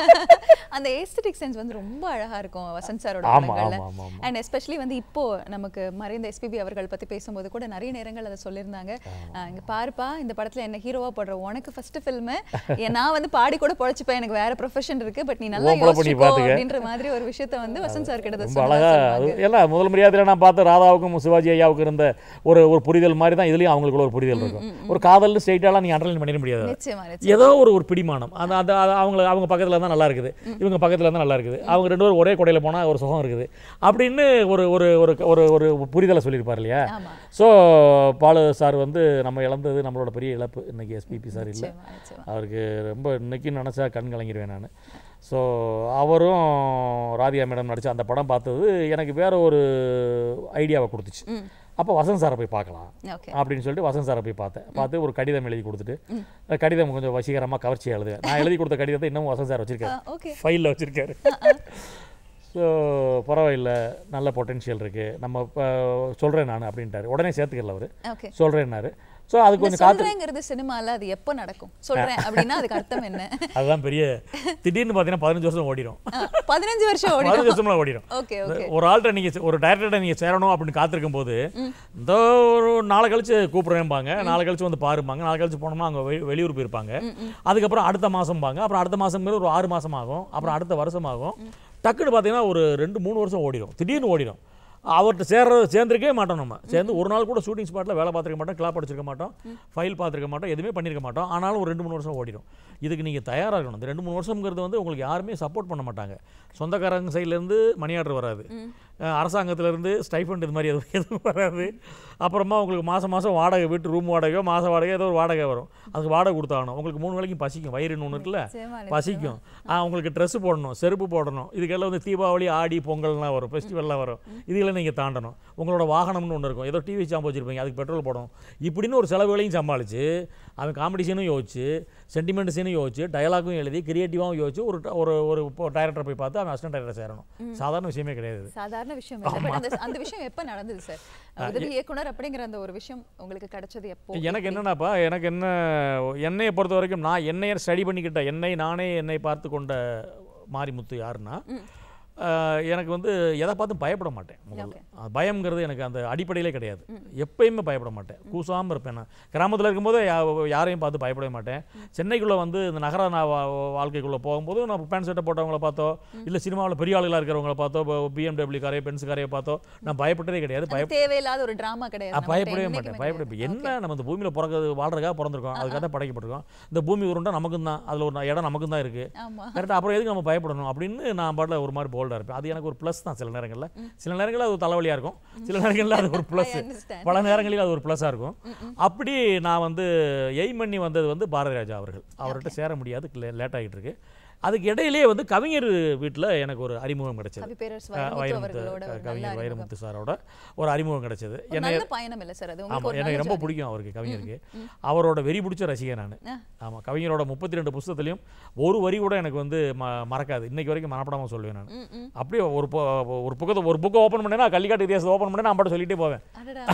அந்த ஏஸ்தட்டிக் சென்ஸ் வந்து ரொம்ப அழகா இருக்கும் வசந்த் சாரோட
ஆமா,
படங்கள்ல
ஆமா, ஆமா, ஆமா.
அண்ட் எஸ்பெஷலி வந்து இப்போ நமக்கு மறைந்த எஸ்பிபி அவர்கள் பத்தி பேசும்போது கூட நிறைய நேரங்கள் அதை சொல்லியிருந்தாங்க அஹ் இங்க பாருப்பா இந்த படத்துல என்ன ஹீரோவா போடுற உனக்கு ஃபர்ஸ்ட் ஃபில்ம் நான் வந்து பாடி கூட பொழைச்சுப்பேன் எனக்கு வேற ப்ரொஃபஷன் இருக்கு பட் நீ நல்லா
உன் பொழப்ப நீ
யோசிச்சுக்கோ
பாத்துக்க.
அப்படின்ற மாதிரி ஒரு விஷயத்த வந்து வசந்த் சார் கிட்ட
ரொம்ப அழகா அது எல்லாம் முதல் மரியாதையில் நான் பார்த்த ராதாவுக்கும் சிவாஜி ஐயாவுக்கும் இருந்த ஒரு ஒரு புரிதல் மாதிரி தான் இதுலயும் அவங்களுக்குள்ள ஒரு புரிதல் இருக்கும் ஒரு காதல் ஸ்ட்ரெயிட்டாலாம் நீங்க அண்டர்லைன் பண்ணிட முடியாது
நிச்சயமா நிச்சயம்
ஏதோ ஒரு ஒரு பிடிமானம் அந்த அந்த அது அவங்கள அவங்க பக்கத்தில் தான் நல்லா இருக்குது இவங்க பக்கத்தில் தான் நல்லா இருக்குது அவங்க ரெண்டு பேரும் ஒரே கொடையில் போனால் ஒரு சுகம் இருக்குது அப்படின்னு ஒரு ஒரு ஒரு ஒரு ஒரு புரிதலை சொல்லியிருப்பார் இல்லையா
ஆமா
ஸோ பாலு சார் வந்து நம்ம இழந்தது நம்மளோட பெரிய இழப்பு இன்னைக்கு எஸ்பிபி சார் இல்லை
நிச்சயமா நிச்சயமா
அவருக்கு ரொம்ப இன்னைக்கும் நினச்சா கண் கலங்கிடுவேன் நான் ஸோ அவரும் ராதிகா மேடம் நடித்த அந்த படம் பார்த்தது எனக்கு வேற ஒரு ஐடியாவை கொடுத்துச்சு
ம்
அப்போ வசந்த் சாரை போய் பார்க்கலாம்
ஓகே
அப்படின்னு சொல்லிட்டு வசந்த் சாரை போய் பார்த்தேன் பார்த்து ஒரு கடிதம் எழுதி கொடுத்துட்டு அந்த கடிதம் கொஞ்சம் வசீகரமாக கவர்ச்சியாக எழுதுவேன் நான் எழுதி கொடுத்த கடிதத்தை இன்னமும் வசந்த் சார் வச்சிருக்காரு
ஓகே
ஃபைலில் வச்சிருக்காரு ஸோ பரவாயில்ல நல்ல பொட்டென்ஷியல் இருக்குது நம்ம இப்போ சொல்கிறேன் நான் அப்படின்ட்டாரு உடனே சேர்த்துக்கல அவர்
ஓகே
சொல்கிறேன்னாரு ஸோ அது கொஞ்சம் காத்து
சொல்றேங்கிறது சினிமால அது எப்போ நடக்கும் சொல்றேன் அப்படின்னா அதுக்கு அர்த்தம் என்ன
அதுதான் பெரிய திடீர்னு பார்த்தீங்கன்னா பதினஞ்சு வருஷம் ஓடிடும்
அஹ், பதினஞ்சு வருஷம் ஓடி
பதினஞ்சு வருஷம்லாம் ஓடிடும்
ஓகே ஓகே
ஒரு ஆள்கிட்ட நீங்கள் ஒரு டேரக்டர்கிட்ட நீங்கள் சேரணும் அப்படின்னு காத்திருக்கும் போது இந்த ஒரு நாளை கழிச்சு கூப்பிட்றேன்பாங்க நாளை கழிச்சு வந்து பாருப்பாங்க நாளை கழிச்சு போனோம்னா அவங்க வெளி- வெளியூர் போயிருப்பாங்க அதுக்கப்புறம் அடுத்த மாதம்பாங்க அப்புறம் அடுத்த மாதம் ஒரு ஆறு மாதம் ஆகும் அப்புறம் அடுத்த வருஷம் ஆகும் டக்குன்னு பார்த்தீங்கன்னா ஒரு ரெண்டு மூணு வருஷம் ஓடிடும் திடீர்னு ஓடிடும் அவர்கிட்ட சேர்ற சேர்ந்துருக்கவே மாட்டோம் நம்ம சேர்ந்து ஒரு நாள் கூட ஷூட்டிங் ஸ்பாட்டில் வேலை பார்த்துருக்க மாட்டோம் கிளாப் அடிச்சிருக்க மாட்டோம் ஃபைல் பார்த்துருக்க மாட்டோம் எதுவுமே பண்ணியிருக்க மாட்டோம் ஆனாலும் ஒரு ரெண்டு மூணு வருஷம் ஓடிடும் இதுக்கு நீங்கள் தயாராக இருக்கணும் இந்த ரெண்டு மூணு வருஷம்ங்கிறது வந்து உங்களுக்கு யாருமே சப்போர்ட் பண்ண மாட்டாங்க சொந்தக்காரங்க சைட்லேருந்து மணி ஆர்டர் வராது அஹ் அரசாங்கத்திலேருந்து ஸ்டைஃபண்ட் இது மாதிரி எதுவும் எதுவும் வராது அப்புறமா உங்களுக்கு மாதம் மாதம் வாடகை வீட்டு ரூம் வாடகையோ மாத வாடகை ஏதோ ஒரு வாடகை வரும் அதுக்கு வாடகை கொடுத்தாகணும் உங்களுக்கு மூணு வேளைக்கும் பசிக்கும் வயிறுன்னு ஒன்று இருக்குல்ல
நிச்சயமா,
பசிக்கும் ஆ, உங்களுக்கு ட்ரெஸ்ஸு போடணும் செருப்பு போடணும் இதுக்கெல்லாம் வந்து தீபாவளி ஆடி பொங்கல்லாம் வரும் ஃபெஸ்டிவல்லாம் வரும் இதுகளை நீங்கள் தாண்டணும் உங்களோட வாகனம்னு ஒன்று இருக்கும் ஏதோ டிவி சாம்பு வச்சுருப்பீங்க அதுக்கு பெட்ரோல் போடணும் இப்படின்னு ஒரு செலவுகளையும் சமாளித்து அவன் காமெடி சீனும் யோசிச்சு சென்டிமெண்ட் சீனும் யோசிச்சு டயலாகும் எழுதி கிரியேட்டிவாகவும் யோசிச்சு ஒரு ஒரு ஒரு டைரக்டரை போய் பார்த்து அவன் அசிஸ்டன்ட் டைரக்டர் சேரணும் சாதாரண விஷயமே கிடையாது இது.
சாதாரண விஷயம் இல்லை பட் அந்த அந்த விஷயம் எப்ப நடந்தது சார் உதவி இயக்குனர் அப்படிங்கிற அந்த ஒரு விஷயம் உங்களுக்கு கிடைச்சது எப்போ
எனக்கு என்னன்னாப்பா எனக்கு என்ன என்னையை பொறுத்த வரைக்கும் நான் என்னைய ஸ்டடி பண்ணிக்கிட்ட என்னை நானே என்னை பார்த்து கொண்ட மாரிமுத்து யாருன்னா ஆஹ், எனக்கு வந்து எதை பார்த்தும் பயப்பட மாட்டேன் முதல்ல அது பயம்ங்கிறது எனக்கு அந்த அடிப்படையிலே கிடையாது எப்பயுமே பயப்பட மாட்டேன் கூசாமல் இருப்பேன் நான் கிராமத்தில் இருக்கும்போது யா- யாரையும் பார்த்து பயப்படவே மாட்டேன் சென்னைக்குள்ளே வந்து இந்த நகர நான் வா- வாழ்க்கைக்குள்ளே போகும்போது நான் பேண்ட் ஷர்ட்டை போட்டவங்கள பார்த்தோ இல்லை சினிமாவில் பெரிய ஆளுகளாக இருக்கிறவங்கள பார்த்தோ பிஎம்டபிள்யூ காரையோ பென்ஸ் காரையோ பார்த்தோ நான் பயப்பட்டதே கிடையாது பய
அது தேவையில்லாத ஒரு டிராமா கிடையாது
ஆ,
நம்மகிட்ட
பயப்படவே
என்னைக்குமே
மாட்டேன் பயப்பட
கிடையாது.
என்ன நம்ம இந்த பூமியில் பிறக்கிறது வாழ்றதுக்காக பிறந்திருக்கோம் அதுக்காக தான் படைக்கப்பட்டிருக்கோம் இந்த பூமி உருண்டா நமக்கும் தான் அதில் ஒரு இடம் நமக்கும் தான் இருக்குது
ஆமா
கரெக்டாக அப்புறம் எதுக்கு நம்ம பயப்படணும் அப்படின்னு நான் பாட்டில் ஒரு மாதிரி போல்டாக இருப்பேன் அது எனக்கு ஒரு ப்ளஸ் தான் சில நேரங்களில் சில நேரங்களில் அது ஒரு தலைவலியாக இருக்கும் சில நேரங்களில் அது ஒரு ப்ளஸ்
I understand.
பல நேரங்களில் அது ஒரு ப்ளஸ்ஸாக இருக்கும் அப்படி நான் வந்து எய்ம் பண்ணி வந்தது வந்து பாரதி ராஜா அவர்கள் அவர்கிட்ட சேர முடியாது லேட் ஆகிட்டு இருக்கு அதுக்கு இடையிலேயே வந்து கவிஞர் வீட்டில் எனக்கு ஒரு அறிமுகம் கிடைச்சது
கவி பேரரசு
அஹ்
வைரமுத்து
வைரமுத்து
அவர்களோட ஒரு நல்ல
கவிஞர்
அறிமுகம்.
வைரமுத்து சாரோட ஒரு அறிமுகம் கிடைச்சது
ஒரு நல்ல பயணம் இல்ல சார் அது உங்களுக்கு
ஆமாம்
ஒரு
எனக்கு
நல்ல
ரொம்ப
journey.
பிடிக்கும் அவருக்கு கவிஞருக்கு அவரோட வெறி பிடிச்ச ரசிகன் நான்
ஆ.
ஆமாம் கவிஞரோட முப்பத்தி ரெண்டு புஸ்தகத்துலையும் ஒரு வரி கூட எனக்கு வந்து ம மறக்காது இன்னைக்கு வரைக்கும் மனப்படாமல் சொல்லுவேன் நான்
ம், ம்.
அப்படியே ஒரு பு- ஒரு புக்கத்தை ஒரு புக்கை ஓப்பன் பண்ணேன்னா கள்ளிக்காட்டு இதிகாசத்தை ஓப்பன் பண்ணேன்னா அம்பாட்ட சொல்லிட்டே போவேன்
அடடா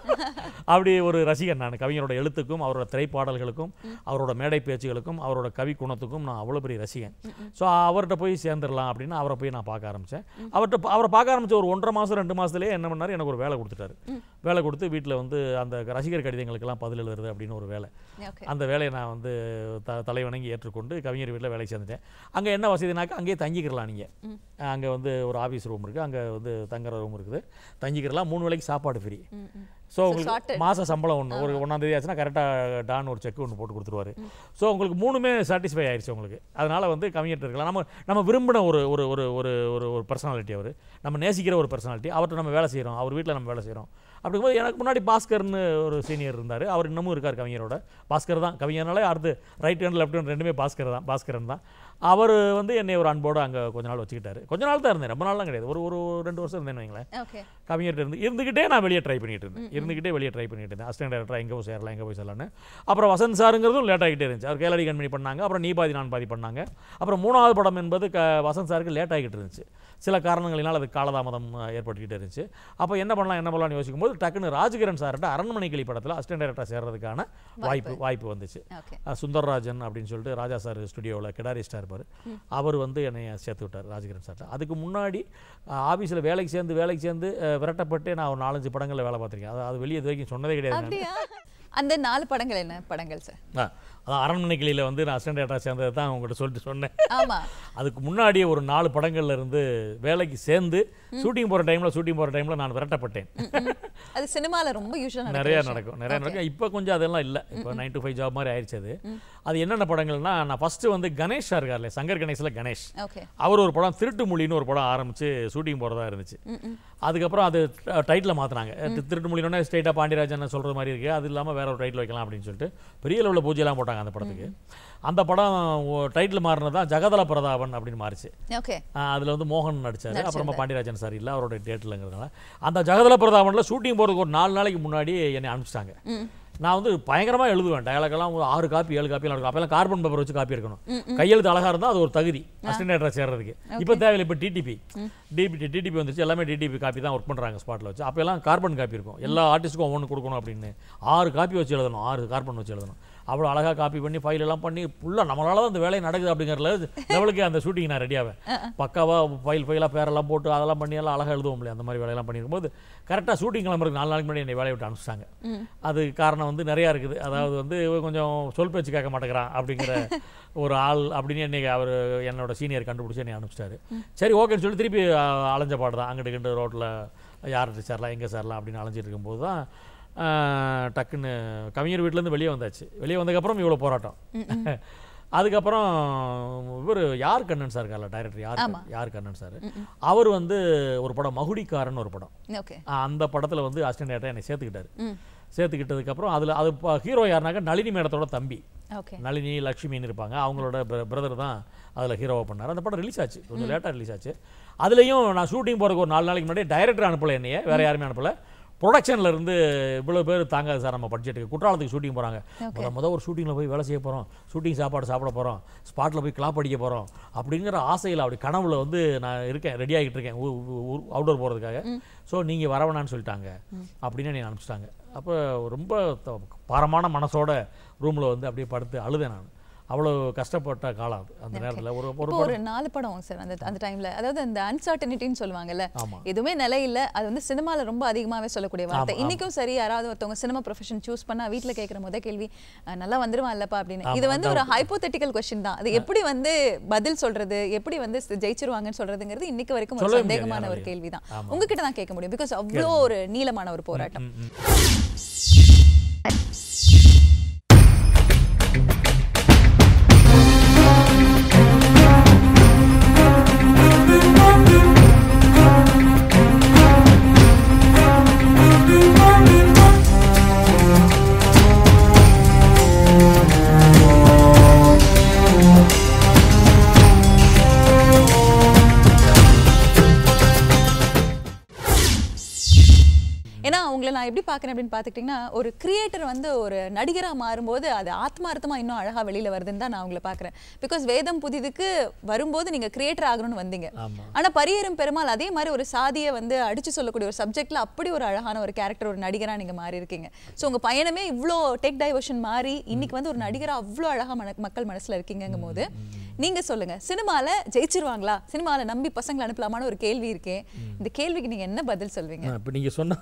அப்படி ஒரு ரசிகன் நான் கவிஞரோட எழுத்துக்கும் அவரோட திரைப்பாடல்களுக்கும் அவரோட மேடை பேச்சுகளுக்கும் அவரோட கவி குணத்துக்கும் நான் அவ்வளோ பெரிய ரசிகன் ஸோ அவர்கிட்ட போய் சேர்ந்துடலாம் அப்படின்னு அவரை போய் நான் பார்க்க ஆரம்பித்தேன் அவர்கிட்ட பா- அவரை பார்க்க ஆரம்பிச்ச ஒரு ஒன்றரை மாதம் ரெண்டு மாதத்துலேயே என்ன பண்ணாரு எனக்கு ஒரு வேலை கொடுத்துட்டாரு வேலை கொடுத்து வீட்டில் வந்து அந்த ரசிகர் கடிதங்களுக்கெல்லாம் பதில் எழுதுறது அப்படின்னு ஒரு வேலை
ஓகே
அந்த வேலையை நான் வந்து த தலைவணங்கி ஏற்றுக்கொண்டு கவிஞர் வீட்டில் வேலைக்கு சேர்ந்துட்டேன் அங்கே என்ன வசதினாக்கா அங்கேயே தங்கிக்கிறலாம் நீங்கள் அங்கே வந்து ஒரு ஆஃபீஸ் ரூம் இருக்குது அங்கே வந்து தங்குற ரூம் இருக்குது தங்கிக்கிறலாம் மூணு வேளைக்கு சாப்பாடு ஃப்ரீ
ம், ம்.
So
sorted.
உங்களுக்கு மாத சம்பளம் ஒன்று ஒரு ஒன்றாந்தேதி ஆச்சுன்னா கரெக்டாக டான் ஒரு செக் ஒன்று போட்டு கொடுத்துருவாரு ஸோ உங்களுக்கு மூணுமே சாட்டிஸ்ஃபை ஆயிடுச்சு உங்களுக்கு அதனால் வந்து கவிஞர்கிட்ட இருக்கலாம் நம்ம நம்ம விரும்பின ஒரு ஒரு ஒரு ஒரு ஒரு ஒரு பர்சனாலிட்டி அவர் நம்ம நேசிக்கிற ஒரு பர்சனாலிட்டி அவர்கிட்ட நம்ம வேலை செய்கிறோம் அவர் வீட்டில் நம்ம வேலை செய்கிறோம் அப்படிங்கும்போது எனக்கு முன்னாடி பாஸ்கர்னு ஒரு சீனியர் இருந்தார் அவர் இன்னமும் இருக்கார் கவிஞரோட பாஸ்கர் தான் கவிஞர்னாலே அடுத்து ரைட் ஹேண்ட் லெஃப்ட் ஹேண்ட் ரெண்டுமே பாஸ்கர் தான் பாஸ்கரன் தான் அவர் வந்து என்னை ஒரு அன்போடு அங்கே கொஞ்ச நாள் வச்சுக்கிட்டாரு கொஞ்ச நாள் தான் இருந்தேன் ரொம்ப நாள்லாம் கிடையாது ஒரு ஒரு ரெண்டு வருஷம் இருந்தேன்னு வைங்களேன்
ஓகே
கவிஞர்கிட்ட இருந்து இருந்துக்கிட்டே நான் வெளியே ட்ரை பண்ணிட்டு இருந்தேன் இருந்துக்கிட்டே வெளியே ட்ரை பண்ணிட்டு இருந்தேன் அசிஸ்டன்ட் டேரக்டராக எங்கே போய் சேரலாம் எங்கே போய் சேரலான்னு அப்புறம் வசந்த் சாருங்கிறதும் லேட் ஆகிட்டே இருந்துச்சு அவர் கேலரி கண்மணி பண்ணாங்க அப்புறம் நீ பாதி நான் பாதி பண்ணாங்க அப்புறம் மூணாவது படம் என்பது க வசந்த் சாருக்கு லேட் ஆகிட்டு இருந்துச்சு சில காரணங்களினால் அது காலதாமதம் அஹ், ஏற்பட்டுக்கிட்டே இருந்துச்சு அப்போ என்ன பண்ணலாம் என்ன பண்ணலாம்னு யோசிக்கும் போது டக்குன்னு ராஜகிரண் சார்கிட்ட அரண்மனை கிளி படத்தில் அசிஸ்டன்ட் டேரக்டராக சேர்றதுக்கான வாய்ப்பு வாய்ப்பு வந்துச்சு
ஓகே
அஹ் சுந்தர்ராஜன் அப்படின்னு சொல்லிட்டு ராஜா சார் ஸ்டுடியோவில் கிடாரிஸ்டாக இருப்பார் அவர் வந்து என்னை சேர்த்து விட்டார் ராஜகிரண் சார்ட்ட அதுக்கு முன்னாடி ஆஃபீஸில் வேலைக்கு சேர்ந்து வேலைக்கு சேர்ந்து அஹ், விரட்டப்பட்டு நான் ஒரு நாலஞ்சு படங்களில் வேலை பார்த்துருக்கேன் அது அது வெளியே இது வரைக்கும் சொன்னதே கிடையாது நான்.
அப்படியா அந்த நாலு படங்கள் என்ன படங்கள் சார்
ஆ, அதான் அரண்மனை கிளியில் வந்து நான் அசிஸ்டன்ட் டேரக்டராக சேர்ந்ததை தான் உங்கள்கிட்ட சொல்லிட்டு சொன்னேன்
ஆமா
அதுக்கு முன்னாடி ஒரு நாலு படங்கள்ல இருந்து வேலைக்கு சேர்ந்து ஷூட்டிங் போகிற டைமில் ஷூட்டிங் போகிற டைமில் நான் விரட்டப்பட்டேன்
அது சினிமால ரொம்ப யூஸ்வலா
நிறைய நடக்கும் நிறைய நடக்கும் இப்போ கொஞ்சம் அதெல்லாம் இல்லை இப்போ நைன் டு ஃபைவ் ஜாப் மாதிரி ஆயிடுச்சு அது அது என்னென்ன படங்கள்னா நான் ஃபஸ்ட்டு வந்து கணேஷ் சார் இருக்கார்ல சங்கர் கணேஷில் கணேஷ்
ஓகே
அவர் ஒரு படம் திருட்டு மொழின்னு ஒரு படம் ஆரம்பிச்சு ஷூட்டிங் போகிறதா இருந்துச்சு அதுக்கப்புறம் அது டைட்டில் மாற்றினாங்க திருட்டு மொழினோடனே ஸ்டேட்டாக பாண்டியராஜன் சொல்கிற மாதிரி இருக்குது அது இல்லாமல் வேற ஒரு டைட்டில் வைக்கலாம் அப்படின்னு சொல்லிட்டு பெரிய லெவலில் பூஜையெல்லாம் போட்டாங்க அந்த படத்துக்கு அந்த படம் டைட்டில் மாறினது தான் ஜெகதல பிரதாபன் அப்படின்னு மாறிச்சு
ஓகே
அதில் வந்து மோகன் நடிச்சாரு அப்புறமா பாண்டியராஜன் சார் இல்லை அவரோட டேட்டில்ங்கிறதுனால அந்த ஜெகதல பிரதாபனில் ஷூட்டிங் போகிறதுக்கு ஒரு நாலு நாளைக்கு முன்னாடி என்னை அனுப்பிச்சிட்டாங்க நான் வந்து பயங்கரமாக எழுதுவேன் டயலாக்லாம் ஒரு ஆறு காப்பி ஏழு காப்பி இருக்கும் அப்போல்லாம் கார்பன் பேப்பர் வச்சு காப்பி எடுக்கணும் கையெழுத்து அழகாக இருந்தால் அது ஒரு தகுதி அசிஸ்டன்ட் சேர்றதுக்கு இப்போ தேவையில்லை இப்போ டிடிபி டிபி டிடிபி வந்துச்சு எல்லாமே டிடிபி காப்பி தான் ஒர்க் பண்ணுறாங்க ஸ்பாட்டில் வச்சு அப்போ எல்லாம் கார்பன் காப்பி இருக்கும் எல்லா ஆர்டிஸ்ட்டுக்கும் ஒவ்வொன்று கொடுக்கணும் அப்படின்னு ஆறு காப்பி வச்சு எழுதணும் ஆறு கார்பன் வச்சு எழுதணும் அவ்வளோ அழகாக காப்பி பண்ணி ஃபைல் எல்லாம் பண்ணி ஃபுல்லாக நம்மளால தான் அந்த வேலை நடக்குது அப்படிங்கிற level- லெவலுக்கு அந்த ஷூட்டிங் நான் ரெடியாவேன் பக்காவாக ஃபைல் ஃபைலாக பேரெல்லாம் போட்டு அதெல்லாம் பண்ணி எல்லாம் அழகாக எழுதுவோம் இல்லையா அந்த மாதிரி வேலையெல்லாம் பண்ணியிருக்கும்போது கரெக்டாக ஷூட்டிங் கிளம்புறதுக்கு நாலு நாளைக்கு முன்னாடி என்னை வேலையை விட்டு அனுப்பிச்சிட்டாங்க அது காரணம் வந்து நிறையா இருக்குது அதாவது வந்து இவன் கொஞ்சம் சொல் பேச்சு கேட்க மாட்டேங்கிறான் அப்படிங்கிற ஒரு ஆள் அப்படின்னு என்னை அவர் என்னோட சீனியர் கண்டுபிடிச்சி என்னை அனுப்பிச்சிட்டாரு சரி ஓகேன்னு சொல்லி திருப்பி அஹ், அலைஞ்ச பாடு தான் அங்கிட்டு இங்கிட்டு ரோட்டில் யார்கிட்ட சேரலாம் எங்கே சேரலாம் அப்படின்னு அலைஞ்சிட்டு இருக்கும்போது தான் அஹ், டக்குன்னு கவிஞர் வீட்டிலேருந்து வெளியே வந்தாச்சு வெளியே வந்ததுக்கப்புறம் இவ்வளோ போராட்டம் அதுக்கப்புறம் இவர் யார் கண்ணன் சார் இருக்கார்ல டைரக்டர் யார்
ஆமா.
யார் கண்ணன் சார் அவர் வந்து ஒரு படம் மகுடிக்காரன் ஒரு படம்
ஓகே
ஆஹ் அந்த படத்தில் வந்து அசிஸ்டன்ட் டேரக்டர் என்னை சேர்த்துக்கிட்டாரு
ம்
சேர்த்துக்கிட்டதுக்கப்புறம் அதில் அது ஹீரோ யாருனாக்கா நளினி மேடத்தோட தம்பி
ஓகே
நளினி லக்ஷ்மின்னு இருப்பாங்க அவங்களோட பிரதர் தான் அதில் ஹீரோவாக பண்ணார் அந்த படம் ரிலீஸ் ஆச்சு கொஞ்சம் லேட்டாக ரிலீஸ் ஆச்சு அதுலேயும் நான் ஷூட்டிங் போகிறதுக்கு ஒரு நாலு நாளைக்கு முன்னாடி டைரக்டர் அனுப்பலை என்னைய வேறு யாருமே அனுப்பலை ப்ரொடக்ஷனில் இருந்து இவ்வளோ பேர் தாங்காது சார் நம்ம பட்ஜெட்டுக்கு குற்றாலத்துக்கு ஷூட்டிங் போகிறாங்க முத முத ஒரு ஷூட்டிங்கில் போய் வேலை செய்ய போகிறோம் ஷூட்டிங் சாப்பாடு சாப்பிட போகிறோம் ஸ்பாட்டில் போய் கிளாப் அடிக்க போகிறோம் அப்படிங்கிற ஆசையில் அப்படி கனவுல வந்து நான் இருக்கேன் ரெடி ஆகிட்டு இருக்கேன் அவுட்டோர் போகிறதுக்காக ஸோ நீங்கள் வரவேணான்னு சொல்லிட்டாங்க அப்படின்னு என்னை அனுப்பிச்சிட்டாங்க அப்போ ரொம்ப த- பாரமான மனசோட ரூமில் வந்து அப்படியே படுத்து அழுதேன் நான் அவ்வளோ கஷ்டப்பட்ட காலம் அது அந்த நேரத்தில் ஒரு ஒரு
இப்போ ஒரு நாலு படம் சார் அந்த அந்த டைம்ல அதாவது அந்த அன்சர்டனிட்டின்னு சொல்லுவாங்கல்ல
ஆமா.
எதுவுமே நிலை இல்ல அது வந்து சினிமால ரொம்ப அதிகமாவே சொல்லக்கூடிய வார்த்தை
ஆமா,
இன்னைக்கும் சரி யாராவது ஒருத்தவங்க சினிமா ப்ரொஃபஷன் சூஸ் பண்ணா வீட்ல கேட்குற முத கேள்வி அஹ், நல்லா வந்துருவான் இல்லப்பா அப்படின்னு
ஆமா,
இது வந்து ஒரு ஹைப்போதெட்டிக்கல் கொஸ்டின் தான் அது எப்படி வந்து பதில் சொல்றது எப்படி வந்து ஜெயிச்சிருவாங்கன்னு சொல்றதுங்கிறது இன்னைக்கு வரைக்கும் ஒரு
சொல்லவே முடியாது
சந்தேகமான ஒரு
யாராலையும்.
கேள்விதான்
ஆமா.
உங்ககிட்ட தான் கேட்க முடியும் பிகாஸ் அவ்வளோ ஒரு நீளமான ஒரு போராட்டம்
ம், ம்.
ஏன்னா உங்களை நான் எப்படி பார்க்குறேன் அப்படின்னு பார்த்துக்கிட்டிங்கன்னா ஒரு கிரியேட்டர் வந்து ஒரு நடிகராக மாறும்போது அது ஆத்மார்த்தமாக இன்னும் அழகாக வெளியில் வருதுன்னு தான் நான் உங்களை பார்க்குறேன் பிகாஸ் வேதம் புதிதுக்கு வரும்போது நீங்கள் கிரியேட்டர் ஆகணும்னு வந்தீங்க
ஆமா
ஆனா பரியேறும் பெருமாள் அதே மாதிரி ஒரு சாதியை வந்து அடிச்சு சொல்லக்கூடிய ஒரு சப்ஜெக்ட்ல அப்படி ஒரு அழகான ஒரு கேரக்டர் ஒரு நடிகரா நீங்க மாறி இருக்கீங்க ஸோ உங்க பயணமே இவ்ளோ டெக் டைவர்ஷன் மாறி இன்னைக்கு வந்து ஒரு நடிகரா அவ்வளோ அழகா மன மக்கள் மனசுல இருக்கீங்கங்கும் போது நீங்க சொல்லுங்க சினிமால ஜெயிச்சிருவாங்களா சினிமால நம்பி பசங்களை அனுப்பலாமான்னு ஒரு கேள்வி இருக்கேன் இந்த கேள்விக்கு நீங்க என்ன பதில் சொல்வீங்க
இப்போ நீங்கள் சொன்ன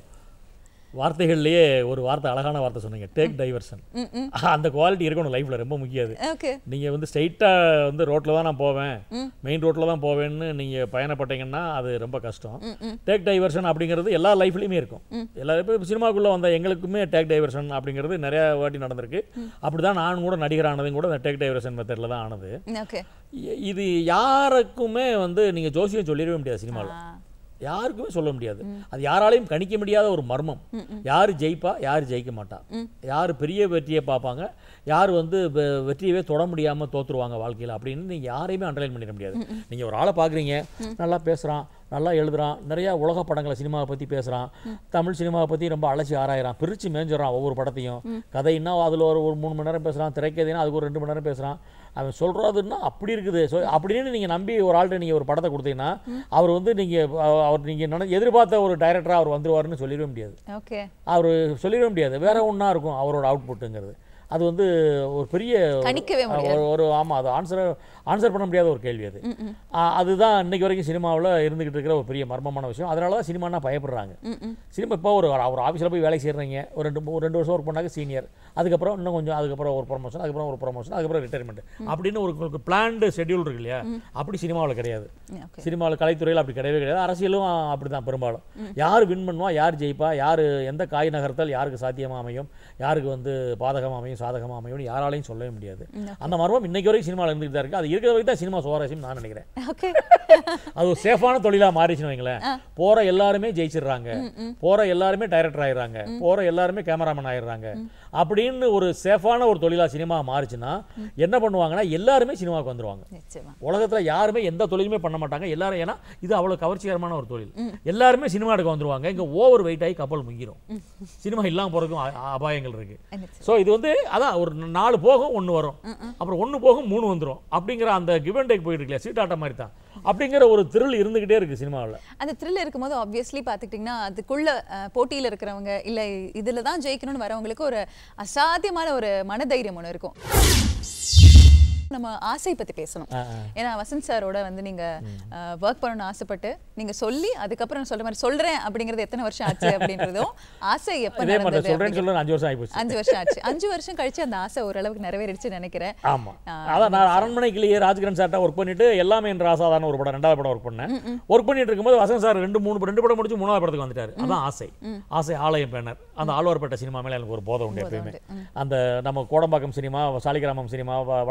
வார்த்தைகள்லயே ஒரு வார்த்தை அழகான வார்த்தை சொன்னீங்க டேக் டைவர்ஷன்
ம் ம்
அந்த குவாலிட்டி இருக்கணும் லைஃப்ல ரொம்ப முக்கியம் அது
ஓகே
நீங்கள் வந்து ஸ்ட்ரைட்டாக வந்து ரோட்டில் தான் நான் போவேன் மெயின் ரோட்டில் தான் போவேன்னு நீங்கள் பயணப்பட்டீங்கன்னா அது ரொம்ப கஷ்டம்
ம் ம்
டேக் டைவர்ஷன் அப்படிங்கிறது எல்லா லைஃப்லையுமே இருக்கும் எல்லா இப்போ சினிமாக்குள்ளே வந்த எங்களுக்குமே டேக் டைவர்ஷன் அப்படிங்கிறது நிறையா வாட்டி நடந்திருக்கு அப்படி தான் நான் கூட நடிகர் ஆனதும் கூட அந்த டேக் டைவர்ஷன் மெத்தடில் தான் ஆனது
ஓகே
இ- இது யாருக்குமே வந்து நீங்கள் ஜோசியம் சொல்லிடவே முடியாது சினிமாவில் யாருக்குமே சொல்ல முடியாது அது யாராலையும் கணிக்க முடியாத ஒரு மர்மம் யார் ஜெயிப்பா யார் ஜெயிக்க மாட்டா யார் பெரிய வெற்றியை பார்ப்பாங்க யார் வந்து வெ- வெற்றியவே தொட முடியாமல் தோத்துருவாங்க வாழ்க்கையில் அப்படின்னு நீங்கள் யாரையுமே அண்டர்லைன் பண்ணிட முடியாது நீங்கள் ஒரு ஆளை பார்க்குறீங்க நல்லா பேசுகிறான் நல்லா எழுதுறான் நிறைய உலக படங்களை சினிமாவை பற்றி பேசுகிறான் தமிழ் சினிமாவை பற்றி ரொம்ப அலசி ஆராயிறான் பிரித்து மேஞ்சிடறான் ஒவ்வொரு படத்தையும் கதைன்னா அதில் ஒரு ஒரு மூணு மணி நேரம் பேசுகிறான் திரைக்கதைனா அதுக்கு ஒரு ரெண்டு மணி நேரம் பேசுகிறான் அவன் சொல்கிறதுன்னா அப்படி இருக்குது ஸோ அப்படின்னு நீங்கள் நம்பி ஒரு ஆள்கிட்ட நீங்கள் ஒரு படத்தை கொடுத்தீங்கன்னா அவர் வந்து நீங்கள் அவர் நீங்கள் நினை எதிர்பார்த்த ஒரு டைரக்டராக அவர் வந்துருவாருன்னு சொல்லிடவே முடியாது
ஓகே
அவர் சொல்லிடவே முடியாது வேற ஒன்றா இருக்கும் அவரோட அவுட்புட்டுங்கிறது அது வந்து ஒரு பெரிய
கணிக்கவே முடியாது.
ஒரு ஒரு ஆமாம் அது ஆன்சர் ஆன்சர் பண்ண முடியாத ஒரு கேள்வி அது ஆ, அதுதான் இன்னைக்கு வரைக்கும் சினிமாவில் இருந்துகிட்டு இருக்கிற ஒரு பெரிய மர்மமான விஷயம் அதனால தான் சினிமானா பயப்படுறாங்க
ம் ம்
சினிமா இப்போ ஒரு ஒரு ஆஃபீஸில் போய் வேலை செய்கிறீங்க ஒரு ரெண்டு ஒரு ரெண்டு வருஷம் ஒர்க் பண்ணாக்க சீனியர் அதுக்கப்புறம் இன்னும் கொஞ்சம் அதுக்கப்புறம் ஒரு ப்ரொமோஷன் அதுக்கப்புறம் ஒரு ப்ரொமோஷன் அதுக்கப்புறம் ரிட்டைர்மெண்ட் அப்படின்னு ஒரு உங்களுக்கு பிளான்டு ஷெட்யூல் இருக்கு இல்லையா அப்படி சினிமாவில் கிடையாது
ஓகே
சினிமாவில் கலைத்துறையில் அப்படி கிடையவே கிடையாது அரசியலும் அப்படி தான் பெரும்பாலும் யார் வின் பண்ணுவா யார் ஜெயிப்பா யார் எந்த காய் நகர்த்தல் யாருக்கு சாத்தியமாக அமையும் யாருக்கு வந்து பாதகமாக அமையும் சாதகமாக அமையும்னு யாராலையும் சொல்லவே முடியாது அந்த மர்மம் இன்னைக்கு வரைக்கும் சினிமாவில் இருந்துகிட்டு தான் இருக்குது அது இருக்கிற வரைக்கும் தான் சினிமா சுவாரஸ்யம் நான் நினைக்கிறேன்
ஓகே
அது ஒரு சேஃபான தொழிலா மாறிச்சுன்னு வைங்களேன் போற எல்லாருமே ஜெயிச்சிடுறாங்க போற எல்லாருமே டைரக்டர் ஆயிடுறாங்க போற எல்லாருமே கேமராமேன் ஆயிடுறாங்க அப்படின்னு ஒரு சேஃபான ஒரு தொழிலா சினிமா மாறுச்சுன்னா என்ன பண்ணுவாங்கன்னா எல்லாருமே சினிமாவுக்கு வந்துருவாங்க
நிச்சயமா
உலகத்துல யாருமே எந்த தொழிலுமே பண்ண மாட்டாங்க எல்லாரும் ஏன்னா இது அவ்வளவு கவர்ச்சிகரமான ஒரு தொழில் எல்லாருமே சினிமா எடுக்க வந்துருவாங்க இங்க ஓவர் வெயிட் ஆகி கப்பல் முங்கிரும் சினிமா இல்லாம போறதுக்கும் அ- அபாயங்கள் இருக்கு
நிச்சயம்.
ஸோ இது வந்து அதான் ஒரு நாலு போகும் ஒன்று வரும் அப்புறம் ஒன்று போகும் மூணு வந்துரும் அப்படிங்கிற அந்த கிவ் அண்ட் டேக் போயிட்டு இருக்கல சீட்டாட்டம் மாதிரி தான் அப்படிங்கிற ஒரு thrill இருந்துகிட்டே இருக்கு சினிமாவில்
அந்த த்ரில் இருக்கும்போது ஆப்வியஸ்லி பார்த்துக்கிட்டிங்கன்னா அதுக்குள்ள அஹ், போட்டியில இருக்கிறவங்க இல்ல இதுல தான் ஜெயிக்கணும்னு வரவங்களுக்கு ஒரு அசாத்தியமான ஒரு மனதைரியம் ஒன்று இருக்கும் நம்ம ஆசை பத்தி பேசணும் ஏன்னா வசந்த் சாரோட வந்து நீங்க ஒர்க் பண்ணணும்னு ஆசைப்பட்டு நீங்க சொல்லி அதுக்கப்புறம் நான் சொல்ற மாதிரி சொல்றேன் அப்படிங்கிறது எத்தனை வருஷம் ஆச்சு அப்படின்றதும் ஆசை எப்ப
இதே மாதிரி
நடந்தது
சொல்றேன்னு சொல்ல அஞ்சு வருஷம் ஆகிப்போச்சு
அஞ்சு வருஷம் ஆச்சு அஞ்சு வருஷம் கழிச்சு அந்த ஆசை ஓரளவுக்கு நிறைவேறிடுச்சுன்னு நினைக்கிறேன்
ஆமா அதான் நான் அரண்மனைக்கிலேயே ராஜ்கிரண் சார்ட்ட ஒர்க் பண்ணிட்டு எல்லாமே என்ற ஆசாதான ஒரு படம் ரெண்டாவது படம் ஒர்க் பண்ணேன் ஒர்க் பண்ணிட்டு இருக்கும்போது வசந்த் சார் ரெண்டு மூணு ரெண்டு படம் முடிச்சு மூணாவது படத்துக்கு வந்துட்டாரு அதான் ஆசை ஆசை ஆலயம் பேனர் அந்த ஆழ்வார்பேட்டை சினிமா மேல எனக்கு ஒரு போதை உண்டு எப்பயுமே அந்த நம்ம கோடம்பாக்கம் சினிமா சாலிகிராமம் சினிமா வ- வடபழனி சினிமா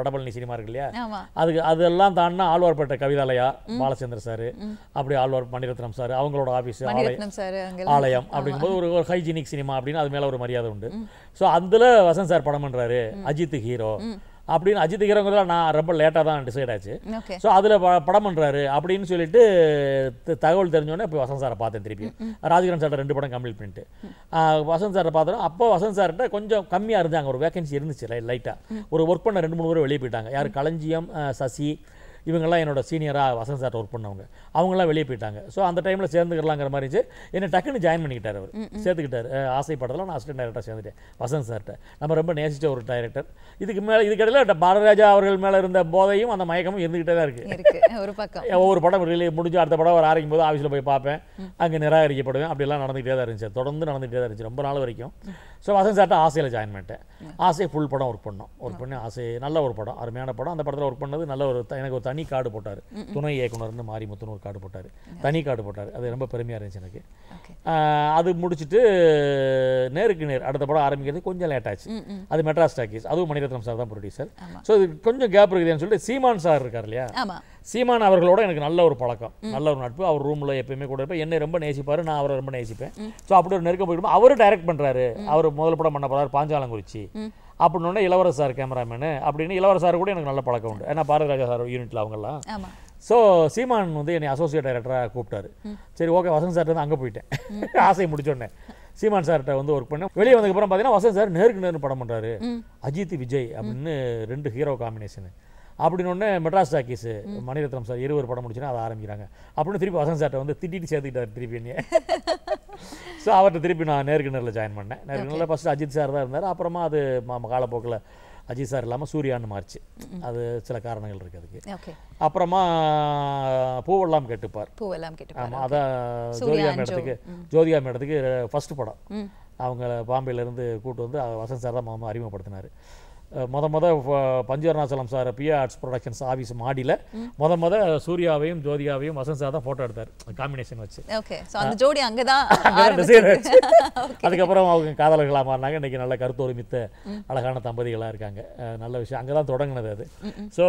சினிமா இருக்கு இல்லையா
ஆமா
அதுக்கு அதெல்லாம் தாண்டினா ஆழ்வார்பேட்டை கவிதாலயா பாலச்சந்திர சார் அப்படி ஆழ்வார் மணிரத்னம் சார் அவங்களோட ஆஃபீஸ் ஆலயம்
மணிரத்னம் சார் அங்க
ஆலயம் அப்படிங்கும்போது ஒரு ஒரு ஹைஜீனிக் சினிமா அப்படின்னு அது மேலே ஒரு மரியாதை உண்டு ஸோ அதில் வசந்த் சார் படம் பண்ணுறாரு அஜித் ஹீரோ அப்படின்னு அஜித் ஹீரோங்கிறதுல நான் ரொம்ப லேட்டாக தான் டிசைட் ஆச்சு
ஓகே
ஸோ அதில் படம் பண்ணுறாரு அப்படின்னு சொல்லிட்டு த- தகவல் தெரிஞ்சோடனே இப்போ வசந்த் சாரை பார்த்தேன் திருப்பி ராஜகிரண் சார்ட்ட ரெண்டு படம் கம்ப்ளீட் பண்ணிட்டு ஆ, வசந்த் சாரை பார்த்தோம் அப்போ வசந்த் சார்கிட்ட கொஞ்சம் கம்மியாக இருந்தாங்க ஒரு வேகன்சி இருந்துச்சு லைட்டாக ஒரு ஒர்க் பண்ண ரெண்டு மூணு பேர் வெளியே போயிட்டாங்க யார் களஞ்சியம் ஆ, சசி இவங்கெல்லாம் என்னோட சீனியராக வசந்த் சார்ட்ட ஒர்க் பண்ணவங்க அவங்களாம் வெளியே போயிட்டாங்க ஸோ அந்த டைமில் சேர்ந்துக்கலாங்கிற மாதிரி இருந்துச்சு என்னை டக்குன்னு ஜாயின் பண்ணிக்கிட்டார் அவர் சேர்த்துக்கிட்டார் அஹ், ஆசை படத்தில் நான் அசிஸ்டன்ட் டைரக்டர் சேர்ந்துட்டேன் வசந்த் சார்கிட்ட நம்ம ரொம்ப நேசிச்ச ஒரு டைரக்டர் இதுக்கு மேலே இதுக்கடையில் பாரதிராஜா அவர்கள் மேலே இருந்த போதையும் அந்த மயக்கமும் இருந்துக்கிட்டே தான் இருக்குது
இருக்கு ஒரு பக்கம்
ஒவ்வொரு படம் ரிலீ முடிஞ்சு அடுத்த படம் வர ஆரம்பிக்கும் போது ஆஃபீஸில் போய் பார்ப்பேன் அங்கே நிராகரிக்கப்படுவேன் அப்படிலாம் நடந்துகிட்டே தான் இருந்துச்சு தொடர்ந்து நடந்துகிட்டே தான் இருந்துச்சு ரொம்ப நாள் வரைக்கும் ஸோ வசந்த் சார்ட்ட ஆசையில் ஜாயின் பண்ணிட்டேன் ஆசை ஃபுல் படம் ஒர்க் பண்ணோம் ஒர்க் பண்ணி ஆசை நல்ல ஒரு படம் அருமையான படம் அந்த படத்தில் ஒர்க் பண்ணது நல்ல ஒரு த- எனக்கு ஒரு தனி கார்டு போட்டார் துணை இயக்குனர்னு மாரிமுத்துன்னு ஒரு கார்டு போட்டார் தனி கார்டு போட்டார் அது ரொம்ப பெருமையாக இருந்துச்சு எனக்கு
ஓகே
ஆஹ் அது முடிச்சுட்டு நேருக்கு நேர் அடுத்த படம் ஆரம்பிக்கிறது கொஞ்சம் லேட் ஆச்சு அது மெட்ராஸ் டாக்கீஸ் அதுவும் மணிரத்னம் சார் தான் ப்ரொடியூசர்
ஆமா.
ஸோ இது கொஞ்சம் கேப் இருக்குதுன்னு சொல்லிட்டு சீமான் சார் இருக்கார் இல்லையா
ஆமா
சீமான் அவர்களோட எனக்கு நல்ல ஒரு பழக்கம் நல்ல ஒரு நட்பு அவர் ரூமில் எப்பயுமே கூட இருப்பேன் என்னை ரொம்ப நேசிப்பார் நான் அவரை ரொம்ப நேசிப்பேன் ஸோ அப்படி ஒரு நெருக்கம் போயிடும் அவர் டைரக்ட் பண்ணுறாரு அவர் முதல் படம் பண்ண போறாரு பாஞ்சாலங்குறிச்சி அப்படின்னோடனே இளவரசர் சார் கேமராமேனு அப்படின்னு இளவரசர் சார் கூட எனக்கு நல்ல பழக்கம் உண்டு ஏன்னா பாரதிராஜா சார் யூனிட்டில் அவங்கெல்லாம்
ஆமா
ஸோ சீமான் வந்து என்னை அசோசியேட் டைரக்டராக கூப்பிட்டாரு சரி ஓகே வசந்த் சார்ட்ட வந்து அங்கே போயிட்டேன் ஆசை முடிச்சோடனே சீமான் சார்கிட்ட வந்து ஒர்க் பண்ணேன் வெளியே வந்ததுக்கப்புறம் பார்த்தீங்கன்னா வசந்த் சார் நேருக்கு நேரு படம் பண்ணுறாரு அஜித் விஜய் அப்படின்னு ரெண்டு ஹீரோ காம்பினேஷனு அப்படின்னு ஒன்று மெட்ராஸ் டாக்கீஸு மணிரத்னம் சார் இருவர் படம் முடிச்சுன்னா அதை ஆரம்பிக்கிறாங்க அப்படின்னு திருப்பி வசந்த் சார்ட்ட வந்து திட்டிட்டு சேர்த்துக்கிட்டார் திருப்பி என்னைய ஸோ அவர்கிட்ட திருப்பி நான் நேருக்கு நேரில் ஜாயின் பண்ணேன் நேருக்கு நேரில் ஃபஸ்ட்டு அஜித் சார் தான் இருந்தார் அப்புறமா அது ம- காலப்போக்கில் அஜித் சார் இல்லாமல் சூர்யான்னு மாறிச்சு அது சில காரணங்கள் இருக்குது அதுக்கு
ஓகே
அப்புறமா பூவெல்லாம் கேட்டுப்பார்
பூவெல்லாம் கேட்டு
ஆமாம் அதான்
சூர்யா
ஜோதிகா
and
மேடத்துக்கு ஜோதிகா மேடத்துக்கு ஃபர்ஸ்ட் படம்
ம்.
அவங்கள பாம்பேலேருந்து கூட்டு வந்து அஹ், வசந்த் சார் தான் மாமா அறிமுகப்படுத்தினார் அஹ், முத முத ஃப- பஞ்சவர்ணாச்சலம் சார் பிஆ ஆர்ட்ஸ் ப்ரொடக்ஷன்ஸ் ஆஃபீஸ் மாடியில் முத முத சூர்யாவையும் ஜோதிகாவையும் வசந்த் சார் தான் ஃபோட்டோ எடுத்தார் காம்பினேஷன் வச்சு
ஓகே சோ அந்த ஜோடி அங்கதான்
அங்கதான் design
ஆரம்பிச்சது.
ஆச்சு. அதுக்கப்புறம் அவங்க காதலர்களாக மாறினாங்க இன்னைக்கு நல்ல கருத்தொருமித்த அழகான தம்பதிகளாக இருக்காங்க அஹ் நல்ல விஷயம் அங்கே தான் தொடங்கினது அது ஸோ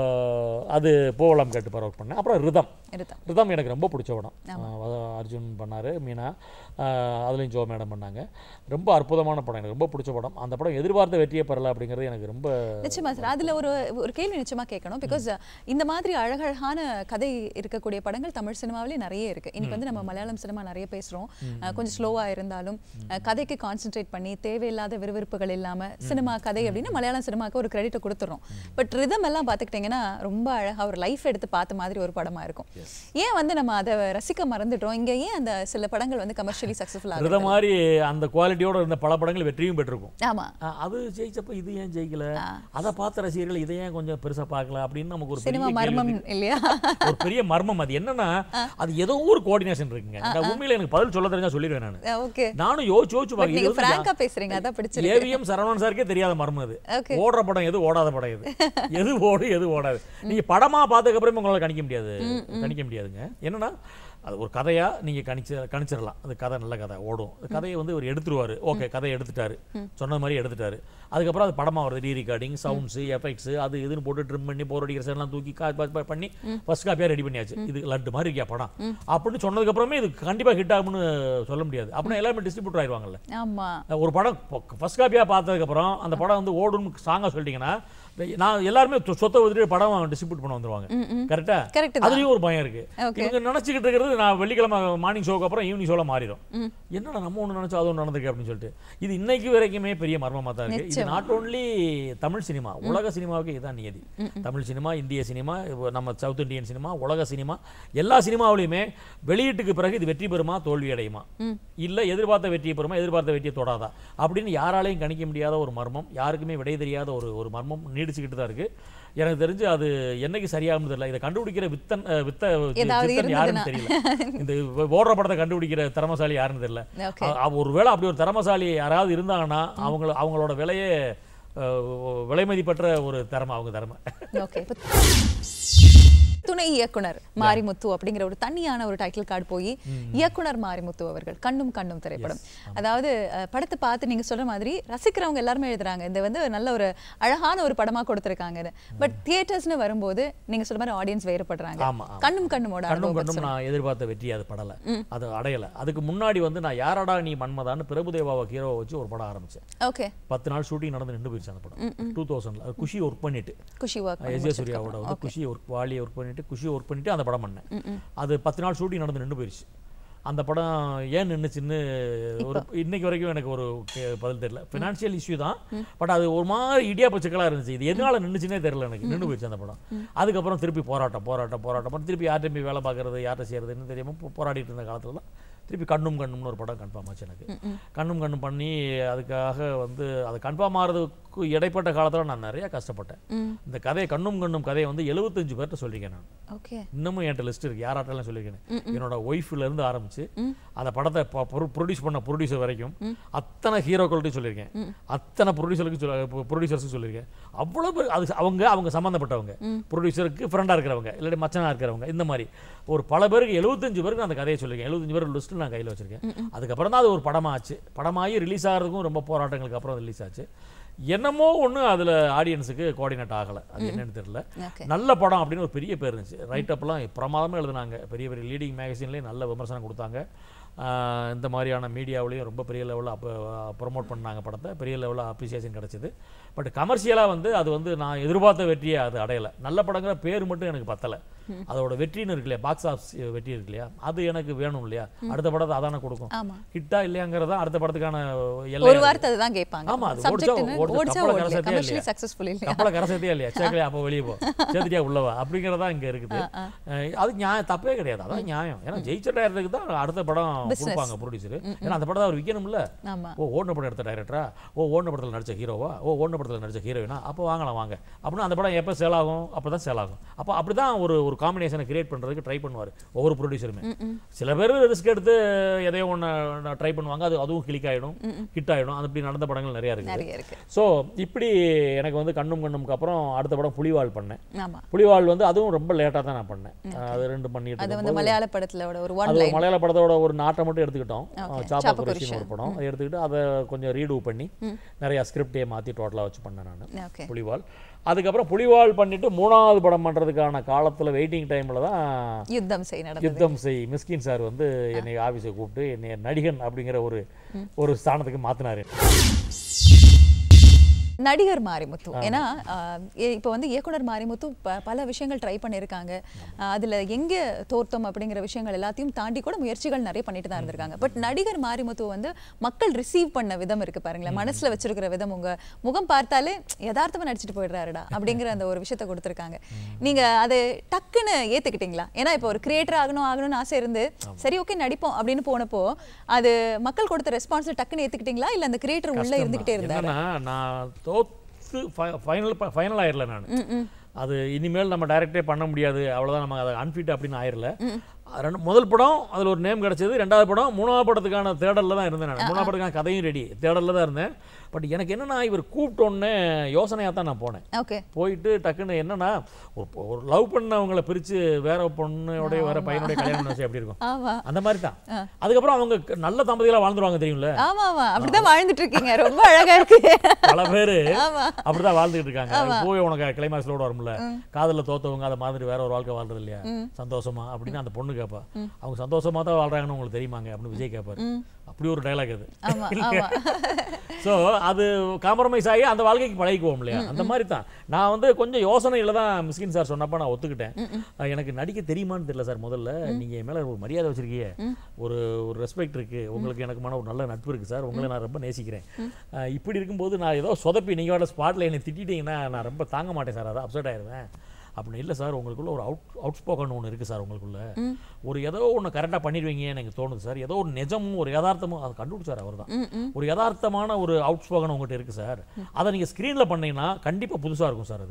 அது பூவளம் கேட்டு ஒர்க் பண்ணேன் அப்புறம் ரிதம்
எடுத்தான்
ரிதம் எனக்கு ரொம்ப பிடிச்ச படம் அஹ் வ- அர்ஜுன் பண்ணார் மீனா அஹ் அதுலயும் ஜோ மேடம் பண்ணாங்க ரொம்ப அற்புதமான படம் எனக்கு ரொம்ப பிடிச்ச படம் அந்த படம் எதிர்பார்த்த வெற்றியை பெறல அப்படிங்கிறது எனக்கு ரொம்ப
நிச்சயமா சார் அதுல ஒரு ஒரு கேள்வி நிச்சயமா கேட்கணும் பிகாஸ் இந்த மாதிரி அழகழகான கதை இருக்கக்கூடிய படங்கள் தமிழ் சினிமாவிலே நிறைய இருக்கு இன்னைக்கு வந்து நம்ம மலையாளம் சினிமா நிறைய பேசுறோம் அஹ் கொஞ்சம் ஸ்லோவா இருந்தாலும் அஹ் கதைக்கு கான்சென்ட்ரேட் பண்ணி தேவையில்லாத விறுவிறுப்புகள் இல்லாம சினிமா கதை அப்படின்னு மலையாளம் சினிமாக்கு ஒரு கிரெடிட்டை கொடுத்துறோம் பட் ரிதம் எல்லாம் பார்த்துக்கிட்டிங்கன்னா ரொம்ப அழகா ஒரு லைஃப் எடுத்து பார்த்த மாதிரி ஒரு படமா இருக்கும் ஏன் வந்து நம்ம அதை ரசிக்க மறந்துட்டோம் இங்க ஏன் அந்த சில படங்கள் வந்து கமர்ஷியலி சக்சஸ்ஃபுல் ஆகுது
ரிதம் மாதிரி அந்த குவாலிட்டியோட இருந்த பல படங்கள் வெற்றியும் பெற்றிருக்கும்
ஆமா
அஹ் அது ஜெயிச்சப்ப இது ஏன் ஜெயிக்கல அதை பார்த்த ரசிகர்கள் இதை ஏன் கொஞ்சம் பெருசா பார்க்கல அப்படின்னு நமக்கு ஒரு
சினிமா
பெரிய
மர்மம்
கேள்வி இருக்கு.
இல்லையா
ஒரு பெரிய மர்மம் அது என்னன்னா அது ஏதோ ஒரு கோஆர்டினேஷன் இருக்குங்க நான் உண்மையில எனக்கு பதில் சொல்ல தெரிஞ்சா சொல்லிடுவேன் நான்
ஓகே
நானும் யோசிச்சு யோசிச்சு
பட் நீங்க
பார்க்க
பிராங்கா பேசுறீங்க அதான் பிடிச்சிருக்கு
ஏவிஎம் சரவணன் சாருக்கே தெரியாத மர்மம் அது
Okay.
ஓடுற படம் எது ஓடாத படம் எது எது ஓடு எது ஓடாது நீங்க படமா பார்த்ததுக்கு அப்புறம் உங்களால கணிக்க முடியாது கணிக்க முடியாதுங்க என்னன்னா அது ஒரு கதையா நீங்க கணிச்சு கணிச்சிடலாம் அது கதை நல்ல கதை ஓடும் அந்த கதையை வந்து ஒரு எடுத்துருவாரு ஓகே கதையை எடுத்துட்டாரு சொன்ன மாதிரி எடுத்துட்டாரு அதுக்கப்புறம் அது படமா வருது ரீ ரெக்கார்டிங் சவுண்ட்ஸ் எஃபெக்ட்ஸ் அது இதுன்னு போட்டு ட்ரிம் பண்ணி போர் அடிக்கிற எல்லாம் தூக்கி கா- ப- ப- பண்ணி ஃபர்ஸ்ட் காப்பியா ரெடி பண்ணியாச்சு இது லட்டு மாதிரி இருக்கியா படம் அப்படின்னு சொன்னதுக்கு அப்புறமே இது கண்டிப்பா ஹிட் ஆகும்னு சொல்ல முடியாது அப்படின்னா எல்லாமே டிஸ்ட்ரிபியூட்டர் ஆயிடுவாங்கல்ல
ஆமா
ஒரு படம் ஃபர்ஸ்ட் காப்பியாக பார்த்ததுக்கப்புறம் அந்த படம் வந்து ஓடுன்னு சாங்காக சொல்லிட்டீங்கன்னா நான் எல்லாருமே சொ- சொத்தை ஒதுட்டு படம் டிஸ்ட்ரிபியூட் பண்ண வந்துருவாங்க கரெக்டா
Correct தான்.
அதுலயும் ஒரு பயம் இருக்கு
Okay.
இவங்க நினைச்சுக்கிட்டு இருக்கிறது நான் வெள்ளிக்கிழமை மார்னிங் ஷோக்கு அப்புறம் ஈவினிங் ஷோல மாறிடும் என்னடா நம்ம ஒன்று நினைச்சோம் அது ஒன்று நடந்திருக்கு அப்படின்னு சொல்லிட்டு இது இன்னைக்கு வரைக்குமே பெரிய மர்மமாக தான் இருக்கு இது
நிச்சயமா.
நாட் ஓன்லி தமிழ் சினிமா உலக சினிமாவுக்கு இதுதான் நியதி தமிழ் சினிமா இந்திய சினிமா இப்போ நம்ம சவுத் இந்தியன் சினிமா உலக சினிமா எல்லா சினிமாவிலையுமே வெளியீட்டுக்கு பிறகு இது வெற்றி பெறுமா தோல்வி அடையுமா இல்ல எதிர்பார்த்த வெற்றியை பெறுமா எதிர்பார்த்த வெற்றியை தொடாதா அப்படின்னு யாராலையும் கணிக்க முடியாத ஒரு மர்மம் யாருக்குமே விடை தெரியாத ஒரு ஒரு மர்மம் நீடிச்சுக்கிட்டு தான் இருக்கு எனக்கு தெரிஞ்சு அது என்னைக்கு சரியாகும் தெரியல இதை கண்டுபிடிக்கிற வித்தன் அஹ், வித்த
ஏதாவது
சித்தன் யாருன்னு தெரியல இந்த ஓடுற படத்தை கண்டுபிடிக்கிற திறமசாலி யாருன்னு தெரியல
ஓகே
அ- அவ- ஒருவேளை அப்படி ஒரு திறமசாலி யாராவது இருந்தாங்கன்னா அவங்கள அவங்களோட விலையே அஹ், விலை மதிப்பற்ற ஒரு திறமை அவங்க திறமை
ஓகே துணை இயக்குனர் மாரிமுத்து அப்படிங்கிற ஒரு தனியான ஒரு டைட்டில் கார்டு போய் இயக்குனர் மாரிமுத்து அவர்கள் கண்ணும் கண்ணும் திரைப்படம் அதாவது அஹ், படத்தை பார்த்து நீங்க சொல்ற மாதிரி ரசிக்கிறவங்க எல்லாருமே எழுதுறாங்க இந்த வந்து நல்ல ஒரு அழகான ஒரு படமா கொடுத்திருக்காங்க பட் தியேட்டர்ஸ்னு வரும்போது நீங்க சொல்ற மாதிரி ஆடியன்ஸ் வேறுபடுறாங்க
ஆமா, ஆமா.
கண்ணும் கண்ணுமோட
கண்ணும்
அனுபவம்
கண்ணும் நான் எதிர்பார்த்த வெற்றி அது படலை அது அடையலை அதுக்கு முன்னாடி வந்து நான் யாரடா நீ மன்மதான்னு பிரபுதேவாவை ஹீரோவை வச்சு ஒரு படம் ஆரம்பிச்சேன்
ஓகே
பத்து நாள் ஷூட்டிங் நடந்து நின்று போயிடுச்சு அந்த படம் டூ தௌசண்ட்ல அது குஷி ஒர்க் பண்ணிட்டு
குஷி ஒர்க்
எஸ் ஜே சூர்யாவோட வந்து குஷி ஒர்க் வாலியை ஒர்க் பண்ணிட்டு குஷி ஒர்க் பண்ணிட்டு அந்த படம் பண்ணேன் அது பத்து நாள் ஷூட்டிங் நடந்து நின்று போயிடுச்சு அந்த படம் ஏன் நின்றுச்சுன்னு ஒரு இன்னைக்கு வரைக்கும் எனக்கு ஒரு கே- பதில் தெரியல ஃபினான்ஷியல் இஷ்யூ தான் பட் அது ஒரு மாதிரி இடியாப்ப சிக்கலாக இருந்துச்சு இது எதனால நின்றுச்சுன்னே தெரியல எனக்கு நின்று போயிடுச்சு அந்த படம் அதுக்கப்புறம் திருப்பி போராட்டம் போராட்டம் போராட்டம் அப்புறம் திருப்பி யார்கிட்ட போய் வேலை பார்க்கறது யார்கிட்ட செய்யறதுன்னு தெரியாம போ- போராடிட்டு இருந்த காலத்துல தான் திருப்பி கண்ணும் கண்ணும்னு ஒரு படம் கன்ஃபார்ம் ஆச்சு எனக்கு கண்ணும் கண்ணும் பண்ணி அதுக்காக வந்து அது கன்ஃபார்ம் ஆகிறதுக்கு இடைப்பட்ட காலத்துல நான் நிறைய கஷ்டப்பட்டேன் இந்த கதையை கண்ணும் கண்ணும் கதையை வந்து எழுபத்தஞ்சு பேர்கிட்ட சொல்லியிருக்கேன் நான்
ஓகே
இன்னமும் என்கிட்ட லிஸ்ட் இருக்கு யாராட்டெல்லாம் சொல்லியிருக்கேன் என்னோட ஒய்ஃப்ல இருந்து ஆரம்பிச்சு அந்த படத்தை ப்ரொடியூஸ் பண்ண ப்ரொடியூசர் வரைக்கும் அத்தனை ஹீரோக்கள்ட்டையும் சொல்லியிருக்கேன் அத்தனை ப்ரொடியூசருக்கு சொல்ல ப்ரொடியூசர்ஸுக்கு சொல்லியிருக்கேன் அவ்வளோ பேர் அது அவங்க அவங்க சம்மந்தப்பட்டவங்க ப்ரொடியூசருக்கு ஃப்ரெண்டாக இருக்கிறவங்க இல்லாட்டி மச்சனாக இருக்கிறவங்க இந்த மாதிரி ஒரு பல பேருக்கு எழுபத்தஞ்சு பேருக்கு நான் அந்த கதையை சொல்லியிருக்கேன் எழுபத்தஞ்சு பேர் லிஸ்ட்டு நான் கையில் வச்சிருக்கேன் அதுக்கப்புறம் தான் அது ஒரு படமாச்சு படமாகி ரிலீஸ் ஆகிறதுக்கும் ரொம்ப போராட்டங்களுக்கு அப்புறம் ரிலீஸ் ஆச்சு என்னமோ ஒன்று அதில் ஆடியன்ஸுக்கு கோஆர்டினேட் ஆகலை அது என்னன்னு தெரியல
ஓகே
நல்ல படம் அப்படின்னு ஒரு பெரிய பேர் இருந்துச்சு ரைட் அப்லாம் பிரமாதமாக எழுதுனாங்க பெரிய பெரிய லீடிங் மேகசின்லேயும் நல்ல விமர்சனம் கொடுத்தாங்க ஆஹ் இந்த மாதிரியான மீடியாவிலையும் ரொம்ப பெரிய லெவலில் அப்போ ப்ரொமோட் பண்ணாங்க படத்தை பெரிய லெவலில் அப்ரிசியேஷன் கிடச்சிது பட் கமர்ஷியலாக வந்து அது வந்து நான் எதிர்பார்த்த வெற்றியை அது அடையலை நல்ல படங்கிற பேர் மட்டும் எனக்கு பத்தலை அதோட வெற்றின்னு இருக்கு இல்லையா பாக்ஸ் ஆஃபீஸ் வெற்றி இருக்கு இல்லையா அது எனக்கு வேணும் இல்லையா அடுத்த படத்தை அதானே கொடுக்கும்
ஆமா
ஹிட்டா இல்லையாங்கிறதா அடுத்த படத்துக்கான
ஒரு
எல்லை
வார்த்தை அதுதான் கேட்பாங்க
ஆமா, அது
சப்ஜெக்ட்
ஓடிச்சா ஓடுது,
ஓடிச்சா
கப்பலை
ஓடல
கரை சேர்த்தியா
கமர்ஷியலி
இல்லையா?
சக்சஸ்ஃபுல் இல்லையா
கப்பலை கரை சேர்த்தியா இல்லையா சேர்க்கலையா அப்போ வெளியே போ சேர்த்துட்டியா உள்ளவா அப்படிங்கிறதா இங்க இருக்குது அஹ் அது நியாயம் தப்பே கிடையாது அதான் நியாயம் ஏன்னா ஜெயிச்ச டயரக்டருக்கு தான் அடுத்த படம்
Business.
கொடுப்பாங்க ப்ரொடியூசர் ஏன்னா அந்த படம் அவர் விற்கணும்ல
ஆமா
ஓ ஓடின படம் எடுத்த டைரக்டரா ஓ ஓடின படத்தில் நடிச்ச ஹீரோவா ஓ ஓடின படத்தில் நடிச்ச ஹீரோயினா அப்போ வாங்கலாம் வாங்க அப்படின்னா அந்த படம் எப்போ சேல் ஆகும் அப்போ தான் சேல் ஆகும் அப்போ அப்படி தான் ஒரு ஒரு காம்பினேஷனை கிரியேட் பண்ணுறதுக்கு ட்ரை பண்ணுவார் ஒவ்வொரு ப்ரொடியூசருமே சில பேர் ரிஸ்க் எடுத்து எதையோ ஒன்று ட்ரை பண்ணுவாங்க அது அதுவும் கிளிக் ஆகிடும் ஹிட் ஆகிடும் அது இப்படி நடந்த படங்கள் நிறையா இருக்குது
நிறைய இருக்கு
ஸோ இப்படி எனக்கு வந்து கண்ணும் கண்ணும்க்கு அப்புறம் அடுத்த படம் புலிவால் பண்ணேன்
ஆமா
புலிவால் வந்து அதுவும் ரொம்ப லேட்டாக தான் நான் பண்ணேன் அது ரெண்டு பண்ணிட்டு
அது வந்து
இருக்கும்போது
மலையாள படத்துல ஒரு ஒன்
அது ஒரு
லைன்
மலையாள படத்தோட ஒரு நாட்டை மட்டும் எடுத்துக்கிட்டோம்
Okay.
சாப்பா
சாப்பா
குரேஷின்னு ஒரு படம் அதை எடுத்துக்கிட்டு அதை கொஞ்சம் ரீடூ பண்ணி நிறைய ஸ்கிரிப்டே மாற்றி டோட்டலாக வச்சு பண்ணேன் நான்
ஓகே
புலிவால் அதுக்கப்புறம் புலிவால் பண்ணிட்டு மூணாவது படம் பண்ணுறதுக்கான காலத்தில் வெயிட்டிங் டைமில் தான்
யுத்தம் செய் நடந்தது
யுத்தம் செய் மிஸ்கின் சார் வந்து என்னை ஆஃபீஸை கூப்பிட்டு என்னை நடிகன் அப்படிங்கிற ஒரு ஒரு ஸ்தானத்துக்கு மாற்றினார்
நடிகர் மாரிமுத்து ஏன்னா ஆஹ், இ- இப்போ வந்து இயக்குனர் மாரிமுத்து ப- பல விஷயங்கள் ட்ரை பண்ணியிருக்காங்க ஆஹ், அதுல எங்க தோர்த்தம் அப்படிங்கிற விஷயங்கள் எல்லாத்தையும் தாண்டி கூட முயற்சிகள் நிறைய பண்ணிட்டு தான் இருந்திருக்காங்க பட் நடிகர் மாரிமுத்து வந்து மக்கள் ரிசீவ் பண்ண விதம் இருக்கு பாருங்களேன் மனசுல வச்சிருக்கிற விதம் உங்க முகம் பார்த்தாலே யதார்த்தமா நடிச்சிட்டு போயிடுறாருடா அப்படிங்கிற அந்த ஒரு விஷயத்தை கொடுத்துருக்காங்க நீங்க அது டக்குன்னு ஏத்துக்கிட்டீங்களா ஏன்னா இப்போ ஒரு கிரியேட்டர் ஆகணும் ஆகணும்னு ஆசை இருந்து சரி ஓகே நடிப்போம் அப்படின்னு போனப்போ அது மக்கள் கொடுத்த ரெஸ்பான்ஸ் டக்குன்னு ஏத்துக்கிட்டீங்களா இல்ல அந்த கிரியேட்டர் உள்ள இருந்துகிட்டே இருந்தாரு
என்னன்னா நான் தோத்து ஃபைனல் ஃபைனல் ஆயிரல நான்
ம், ம்.
அது இனிமேல் நம்ம டைரக்டே பண்ண முடியாது அவ்வளவுதான் நம்ம அதை அன்ஃபிட் அப்படின்னு ஆயிரல ரெண்டு முதல் படம் அதில் ஒரு நேம் கிடைச்சது ரெண்டாவது படம் மூணாவது படத்துக்கான தேடலில் தான் இருந்தேன் நான் மூணாவது படத்துக்கான கதையும் ரெடி தேடலில் தான் இருந்தேன் பட் எனக்கு என்னன்னா இவர் கூப்பிட்டோன்னே யோசனையாக தான் நான் போனேன்
ஓகே
போயிட்டு டக்குன்னு என்னன்னா ஒரு ஒரு லவ் பண்ணவங்களை பிரித்து வேற பொண்ணோடைய வேற பையனுடைய கல்யாணம் பண்ண எப்படி இருக்கும்
ஆமா
அந்த மாதிரி தான் அதுக்கப்புறம் அவங்க க- நல்ல தம்பதிகளாக வாழ்ந்துருவாங்க தெரியும்ல
ஆமா ஆமா அப்படிதான் வாழ்ந்துட்டு இருக்கீங்க ரொம்ப அழகா இருக்கு
பல பேர்
ஆமா
அப்படிதான் வாழ்ந்துட்டு இருக்காங்க அது போய் உனக்கு கிளைமாக்ஸ்லோட வரும்ல காதல்ல தோத்தவங்க அந்த மாதிரி வேற ஒரு வாழ்க்கை வாழ்றது இல்லையா சந்தோஷமா அப்படின்னு அந்த பொண்ணு கேட்பா அவங்க சந்தோஷமா தான் வாழ்றாங்கன்னு உங்களுக்கு தெரியுமாங்க அப்படின்னு விஜய் கேட்பாரு அப்படி ஒரு டைலாக் அது
ஆமா ஆமா
ஸோ அது காம்ப்ரமைஸ் ஆகி அந்த வாழ்க்கைக்கு பழகிக்குவோம் இல்லையா அந்த மாதிரி தான் நான் வந்து கொஞ்சம் யோசனையில் தான் மிஸ்கின் சார் சொன்னப்ப நான் ஒத்துக்கிட்டேன் அஹ் எனக்கு நடிக்க தெரியுமான்னு தெரியல சார் முதல்ல நீங்க என் மேல ஒரு மரியாதை வச்சிருக்கீங்க ஒரு ஒரு ரெஸ்பெக்ட் இருக்கு உங்களுக்கு எனக்குமான ஒரு நல்ல நட்பு இருக்கு சார் உங்களை நான் ரொம்ப நேசிக்கிறேன் அஹ் இப்படி இருக்கும்போது நான் ஏதோ சொதப்பி நீங்க வாட ஸ்பாட்ல என்னை திட்டிட்டீங்கன்னா நான் ரொம்ப தாங்க மாட்டேன் சார் அதான் அப்செட் ஆயிருவேன் அப்படின்னு இல்லை சார் உங்களுக்குள்ள ஒரு அவுட் அவுட் ஸ்போக்கன் ஒன்று இருக்குது சார் உங்களுக்குள்ள ஒரு ஏதோ ஒன்று கரெக்டாக பண்ணிடுவீங்கன்னு எனக்கு தோணுது சார் ஏதோ ஒரு நிஜமும் ஒரு யதார்த்தமும் அதை கண்டுபிடிச்சார் அவர் தான்
ம், ம்.
ஒரு யதார்த்தமான ஒரு அவுட் ஸ்போக்கன் உங்கள்கிட்ட இருக்குது சார் அதை நீங்கள் ஸ்க்ரீனில் பண்ணீங்கன்னா கண்டிப்பாக புதுசாக இருக்கும் சார் அது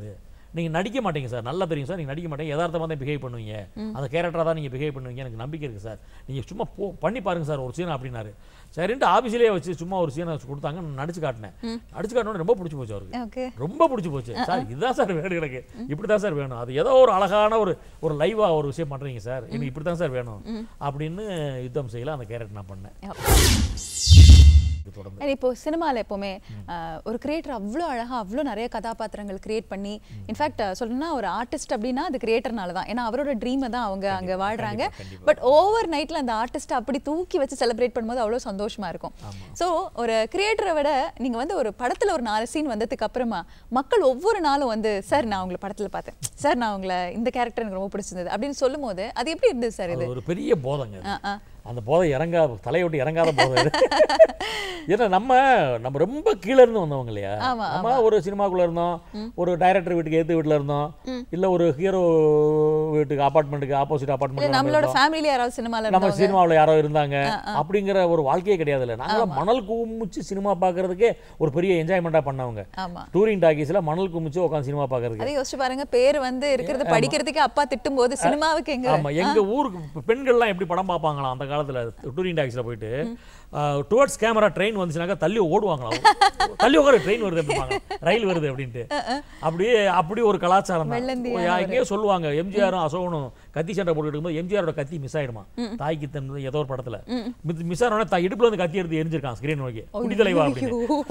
நீங்கள் நடிக்க மாட்டீங்க சார் நல்லா தெரியும் சார் நீங்கள் நடிக்க மாட்டீங்க யதார்த்தமாக தான் பிஹேவ் பண்ணுவீங்க அந்த கேரக்டராக தான் நீங்கள் பிஹேவ் பண்ணுவீங்க எனக்கு நம்பிக்கை இருக்குது சார் நீங்கள் சும்மா போ பண்ணி பாருங்க சார் ஒரு சீன் அப்படின்னாரு சரின்ட்டு ஆஃபீஸ்லேயே வச்சு சும்மா ஒரு சீனை கொடுத்தாங்க நான் நடிச்சு காட்டினேன் நடிச்சு காட்டினோட ரொம்ப பிடிச்சி போச்சு அவருக்கு
ஓகே
ரொம்ப பிடிச்சி போச்சு சார் இதுதான் சார் வேணும் எனக்கு இப்படி தான் சார் வேணும் அது ஏதோ ஒரு அழகான ஒரு ஒரு லைவாக ஒரு விஷயம் பண்ணுறீங்க சார் எனக்கு இப்படி தான் சார் வேணும் அப்படின்னு யுத்தம் செய்யல அந்த கேரக்டர் நான் பண்ணேன் இது தொடர்ந்து
And இப்போ சினிமால எப்பவுமே அஹ், ஒரு கிரியேட்டர் அவ்வளோ அழகா அவ்வளோ நிறைய கதாபாத்திரங்கள் கிரியேட் பண்ணி இன்ஃபேக்ட் சொல்லணும்னா ஒரு ஆர்டிஸ்ட் அப்படின்னா அது கிரியேட்டர்னால தான் ஏன்னா அவரோட ட்ரீமை தான் அவங்க அங்க வாழ்றாங்க
கண்டிப்பா.
பட் ஓவர் நைட்ல அந்த ஆர்டிஸ்ட் அப்படி தூக்கி வச்சு செலிப்ரேட் பண்ணும்போது அவ்வளோ சந்தோஷமா இருக்கும் ஸோ ஒரு கிரியேட்டரை விட நீங்க வந்து ஒரு படத்துல ஒரு நாலு சீன் வந்ததுக்கு அப்புறமா மக்கள் ஒவ்வொரு நாளும் வந்து சார் நான் உங்களை படத்துல பார்த்தேன் சார் நான் உங்களை இந்த கேரக்டர் எனக்கு ரொம்ப பிடிச்சிருந்தது அப்படின்னு சொல்லும்போது அது எப்படி இருந்தது சார் இது
அது ஒரு பெரிய போதைங்க அது.
ஆ, ஆ.
அந்த போதை இறங்கா தலையை விட்டு இறங்காத போதை இது. ஏன்னா நம்ம நம்ம ரொம்ப கீழே இருந்து வந்தவங்க இல்லையா
ஆமா,
நம்ம ஒரு சினிமாக்குள்ள இருந்தோம் ஒரு டைரக்டர் வீட்டுக்கு ஏத்து வீட்டுல இருந்தோம் இல்ல ஒரு ஹீரோ வீட்டுக்கு அபார்ட்மெண்ட்டுக்கு ஆப்போசிட்
இல்ல
அபார்ட்மெண்ட்
நம்மளோட ஃபேமிலியில யாராவது சினிமால
நம்ம
இருந்தவங்க
சினிமாவுல யாரோ இருந்தாங்க அப்படிங்கிற ஒரு வாழ்க்கையே கிடையாது இல்லை நாங்களாம் மணல் குமிச்சு சினிமா பார்க்கறதுக்கே ஒரு பெரிய என்ஜாய்மெண்ட்டாக பண்ணவங்க
ஆமா
டூரிங் டாக்கீஸ்ல மணல் குமிச்சு உட்காந்து சினிமா பார்க்கறதுக்கு
அதை யோசிச்சு பாருங்க பேர் வந்து இருக்கிறது படிக்கிறதுக்கு அப்பா திட்டும் போது சினிமாவுக்கு எங்க
ஆமா எங்க ஊருக்கு இப்ப பெண்கள்லாம் எப்படி படம் பார்ப்பாங்களாம் அந்த காலத்துல டூரிங் டாக்ஸில் போயிட்டு டுவர்ட்ஸ் கேமரா ட்ரெயின் வந்துச்சுனாக்கா தள்ளி ஓடுவாங்களாம் தள்ளி உட்கார ட்ரெயின் வருது அப்படிம்பாங்க ரயில் வருது அப்படின்ட்டு அப்படியே அப்படி ஒரு கலாச்சாரம் தான்
வெள்ளந்தியான
ஓ, எங்கேயோ சொல்லுவாங்க எம்ஜிஆரும் அசோகனும் கத்தி சண்டை போட்டுட்டு இருக்கும்போது எம்ஜிஆரோட கத்தி மிஸ் ஆயிடுமா தாய்க்கு தன் ஏதோ ஒரு படத்துல மிஸ் ஆனோட தா இடுப்புல இருந்து கத்தி எடுத்து எரிஞ்சிருக்கான் ஸ்கிரீன் நோக்கி குடி தலைவா அப்படின்னு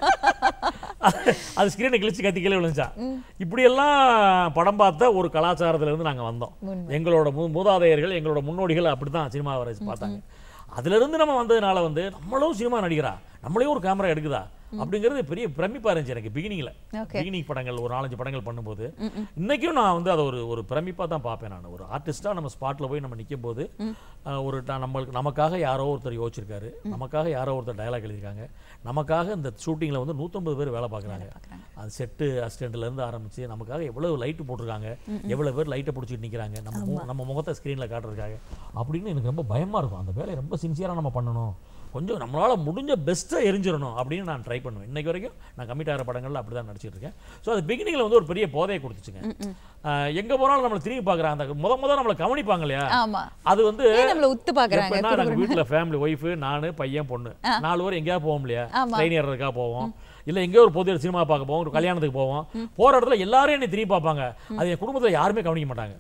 அது ஸ்கிரீனை கிழிச்சு கத்தி கீழே விழுந்துச்சா இப்படியெல்லாம் படம் பார்த்த ஒரு கலாச்சாரத்துல இருந்து நாங்க வந்தோம் எங்களோட மு மூதாதையர்கள் எங்களோட முன்னோடிகள் அப்படிதான் சினிமா வர பார்த்தாங்க அதுல இருந்து நம்ம வந்ததுனால வந்து நம்மளும் சினிமா நடிக்கிறா நம்மளையும் ஒரு கேமரா எடுக்குதா அப்படிங்கிறது பெரிய பிரமிப்பா இருந்துச்சு எனக்கு பிகினிங்ல
Okay.
பிகினிங் படங்கள் ஒரு நாலஞ்சு படங்கள் பண்ணும்போது இன்னைக்கும் நான் வந்து அதை ஒரு ஒரு பிரமிப்பா தான் பார்ப்பேன் நான் ஒரு ஆர்டிஸ்டா நம்ம ஸ்பாட்ல போய் நம்ம நிற்கும் போது அஹ், ஒரு ட- நம்மளுக்கு நமக்காக யாரோ ஒருத்தர் யோசிச்சிருக்காரு நமக்காக யாரோ ஒருத்தர் டயலாக் எழுதியிருக்காங்க நமக்காக இந்த ஷூட்டிங்ல வந்து நூற்றம்பது பேர் வேலை பார்க்குறாங்க அது செட்டு அசிஸ்டண்ட்ல இருந்து ஆரம்பிச்சு நமக்காக எவ்வளவு லைட் போட்டிருக்காங்க எவ்வளவு பேர் லைட்டை பிடிச்சிட்டு நிக்கிறாங்க நம்ம மு- நம்ம முகத்தை ஸ்க்ரீனில் காட்டுறதுக்காக அப்படின்னு எனக்கு ரொம்ப பயமா இருக்கும் அந்த வேலையை ரொம்ப சின்சியரா நம்ம பண்ணணும் கொஞ்சம் நம்மளால முடிஞ்ச பெஸ்ட்டை எரிஞ்சிடணும் அப்படின்னு நான் ட்ரை பண்ணுவேன் இன்னைக்கு வரைக்கும் நான் கமிட் ஆகிற படங்கள்ல அப்படி தான் நடிச்சிட்டு இருக்கேன் ஸோ அது பிகினிங்ல வந்து ஒரு பெரிய போதையை கொடுத்துச்சுங்க ஆஹ் எங்க போனாலும் நம்மளை திரும்பி பார்க்குறாங்க அந்த முத முத நம்மளை கவனிப்பாங்க இல்லையா
ஆமா
அது வந்து
ஏன் நம்மள உத்து பாக்குறாங்க
எப்படின்னா நாங்கள் வீட்டில் ஃபேமிலி ஒய்ஃபு நான் பையன் பொண்ணு நாலு பேர் எங்கேயாவது போவோம் இல்லையா
ஆமா.
ட்ரெயின் ஏறதுக்காக போவோம் இல்லை எங்கேயோ ஒரு பொது சினிமா பார்க்க போவோம் ஒரு கல்யாணத்துக்கு போவோம் போற இடத்துல எல்லாரும் என்னை திரும்பி பார்ப்பாங்க அது என் குடும்பத்துல யாருமே கவனிக்க மாட்டாங்க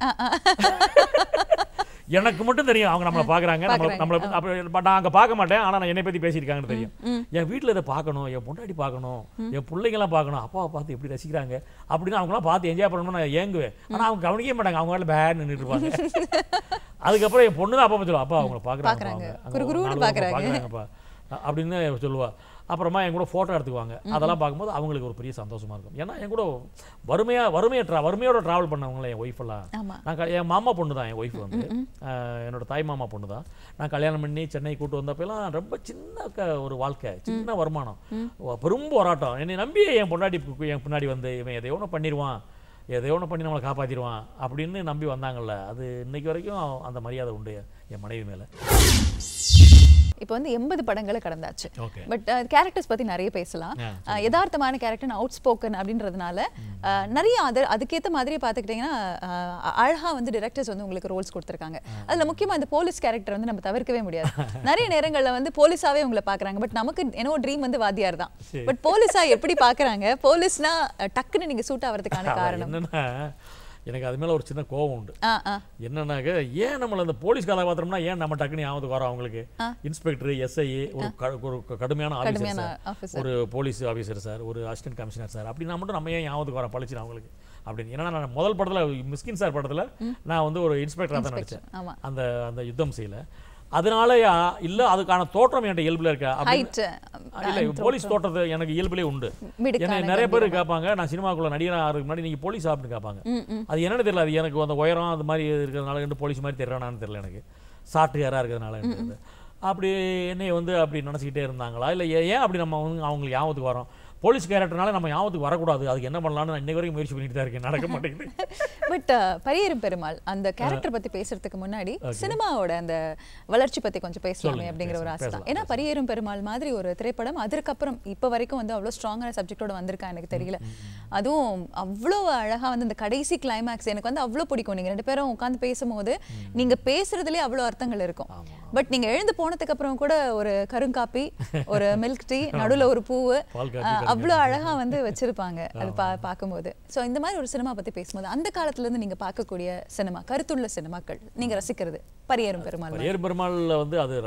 எனக்கு மட்டும் தெரியும் அவங்க நம்மளை பார்க்குறாங்க நம்மளை நம்மளை அப்ப நான் அங்கே பார்க்க மாட்டேன் ஆனால் நான் என்னை பற்றி பேசியிருக்காங்கன்னு தெரியும் என் வீட்டில் இதை பார்க்கணும் என் பொண்டாட்டி பார்க்கணும் என் பிள்ளைங்களாம் பார்க்கணும் அப்பாவை பார்த்து எப்படி ரசிக்கிறாங்க அப்படின்னு அவங்களாம் பார்த்து என்ஜாய் பண்ணணும்னு நான் ஏங்குவேன் ஆனால் அவங்க கவனிக்கவே மாட்டாங்க அவங்க வேலை பேட் நின்றுட்டு இருப்பாங்க அதுக்கப்புறம் என் பொண்ணு தான் அப்பா சொல்லுவா அப்பா அவங்கள
பார்க்கறாங்க.
பார்க்குறாங்க
குறுகுறுன்னு பார்க்கறாங்க.
பார்க்குறாங்கப்பா அப்படின்னு சொல்லுவா அப்புறமா என் கூட ஃபோட்டோ எடுத்துக்குவாங்க அதெல்லாம் பார்க்கும்போது அவங்களுக்கு ஒரு பெரிய சந்தோஷமா இருக்கும் ஏன்னா என் கூட வறுமையா வறுமையை ட்ரா வறுமையோட ட்ராவல் பண்ணவங்களே என் ஒய்ஃப் எல்லாம்
ஆமா
நான் க- என் மாமா பொண்ணு தான் என் ஒய்ஃப் வந்து அஹ், என்னோட தாய் மாமா பொண்ணு தான் நான் கல்யாணம் பண்ணி சென்னை கூட்டு வந்தப்பெல்லாம் ரொம்ப சின்ன க ஒரு வாழ்க்கை சின்ன வருமானம் வ- பெரும் போராட்டம் என்னை நம்பி என் பொண்டாட்டி பு- என் பின்னாடி வந்து இவன் எதையோ ஒன்று பண்ணிடுவான் எதையோ ஒன்று பண்ணி நம்மளை காப்பாற்றிடுவான் அப்படின்னு நம்பி வந்தாங்கல்ல அது இன்னைக்கு வரைக்கும் அந்த மரியாதை உண்டு என் மனைவி மேலே
இப்போ வந்து எண்பது படங்களை கடந்தாச்சு
ஓகே
பட் கேரக்டர்ஸ் பத்தி நிறைய பேசலாம்
ஆ,
அஹ், யதார்த்தமான கேரக்டர் அவுட் ஸ்போக்கன் அப்படின்றதுனால அஹ், நிறைய அது அதுக்கேத்த மாதிரி பார்த்துக்கிட்டிங்கன்னா அஹ், அழகா வந்து டிரெக்டர்ஸ் வந்து உங்களுக்கு ரோல்ஸ் கொடுத்துருக்காங்க அதுல முக்கியமா இந்த போலீஸ் கேரக்டர் வந்து நம்ம தவிர்க்கவே முடியாது நிறைய நேரங்கள்ல வந்து போலீஸாவே உங்களை பார்க்கறாங்க பட் நமக்கு என்னவோ ட்ரீம் வந்து வாத்தியார் தான்
சரி.
பட் போலீஸா எப்படி பார்க்கறாங்க போலீஸ்னா அஹ், டக்குன்னு நீங்க சூட் ஆகிறதுக்கான காரணம்
என்னன்னா எனக்கு அது மேல ஒரு சின்ன கோவம் உண்டு
ஆ ஆ
என்னன்னாக்க ஏன் நம்மள அந்த போலீஸ் கதாபாத்திரம்னா ஏன் நம்ம டக்குனு ஞாபகத்துக்கு வரோம் அவங்களுக்கு இன்ஸ்பெக்டர் எஸ்ஐ ஒரு க- ஒரு க- கடுமையான ஆஃபீஸர்
கடுமையான
சார்
ஆஃபீஸர்
ஒரு போலீஸ் ஆஃபீஸர் சார் ஒரு அசிஸ்டன்ட் கமிஷனர் சார் அப்படின்னா மட்டும் நம்ம ஏன் ஞாபகத்துக்கு வரோம் பழிச்சு அவங்களுக்கு அப்படின்னு ஏன்னா நான் முதல் படத்துல மிஸ்கின் சார் படத்துல நான் வந்து ஒரு இன்ஸ்பெக்டராக தான் நடிச்சேன்
ஆமா
அந்த அந்த யுத்தம் செய்யல அதனாலயா இல்ல அதுக்கான தோற்றம் என்கிட்ட இயல்புல இருக்கா அப்படின்னு
ஹைட்
இல்ல போலீஸ் தோற்றத்தை எனக்கு இயல்புலே உண்டு என்னை நிறைய பேர் கேட்பாங்க நான் சினிமாக்குள்ள நடிகனா ஆகிறதுக்கு முன்னாடி நீங்க போலீஸ் அப்படின்னு கேட்பாங்க
ம் ம்
அது என்னன்னு தெரியல அது எனக்கு அந்த உயரம் அது மாதிரி இருக்கிறதுனால ரெண்டு போலீஸ் மாதிரி தெரியறானான்னு தெரியல எனக்கு சாட்டு யாரா இருக்கிறதுனால எனக்கு தெரியல. அப்படி என்னை வந்து அப்படி நினச்சிக்கிட்டே இருந்தாங்களா இல்லை ஏன் அப்படி நம்ம வந்து அவங்களுக்கு ஞாபகத்துக்கு வரோம் போலீஸ் கேரக்டர்னால நம்ம ஞாபகத்துக்கு வரக்கூடாது அதுக்கு என்ன பண்ணலாம்னு நான் இன்னைக்கு வரைக்கும் முயற்சி பண்ணிட்டு தான் இருக்கேன் நடக்க மாட்டேங்குது
பட் பரியரும் பெருமாள் அந்த கேரக்டர் பத்தி பேசுறதுக்கு முன்னாடி சினிமாவோட அந்த வளர்ச்சி பத்தி கொஞ்சம் பேசலாமே
சொல்லுங்க,
அப்படிங்கிற ஒரு ஆசை தான்
பேசலாம்,
ஏன்னா பரியரும் பெருமாள் மாதிரி ஒரு திரைப்படம் அதற்கப்புறம் இப்ப வரைக்கும் வந்து அவ்வளவு ஸ்ட்ராங்கான சப்ஜெக்டோட வந்திருக்கா எனக்கு தெரியல அதுவும் அவ்வளோ அழகா வந்து இந்த கடைசி கிளைமேக்ஸ் எனக்கு வந்து அவ்வளோ பிடிக்கும் நீங்க ரெண்டு பேரும் உட்காந்து பேசும்போது நீங்க பேசுறதுலயே அவ்வளோ அர்த்தங்கள் இருக்கும் பட் நீங்க எழுந்து போனதுக்கு அப்புறம் கூட ஒரு கருங்காப்பி ஒரு மில்க் டீ நடுவுல ஒரு பூவு
பால் காப்பி,
அஹ், அவ்வளோ அழகா வந்து வச்சிருப்பாங்க அது பா பார்க்கும்போது ஸோ இந்த மாதிரி ஒரு சினிமா பத்தி பேசும்போது அந்த காலத்துல இருந்து நீங்க பார்க்கக்கூடிய சினிமா கருத்துள்ள சினிமாக்கள் நீங்க ரசிக்கிறது பரியரும் பெருமாள் மாதிரி.
பரியர் பெருமாள்ல வந்து அது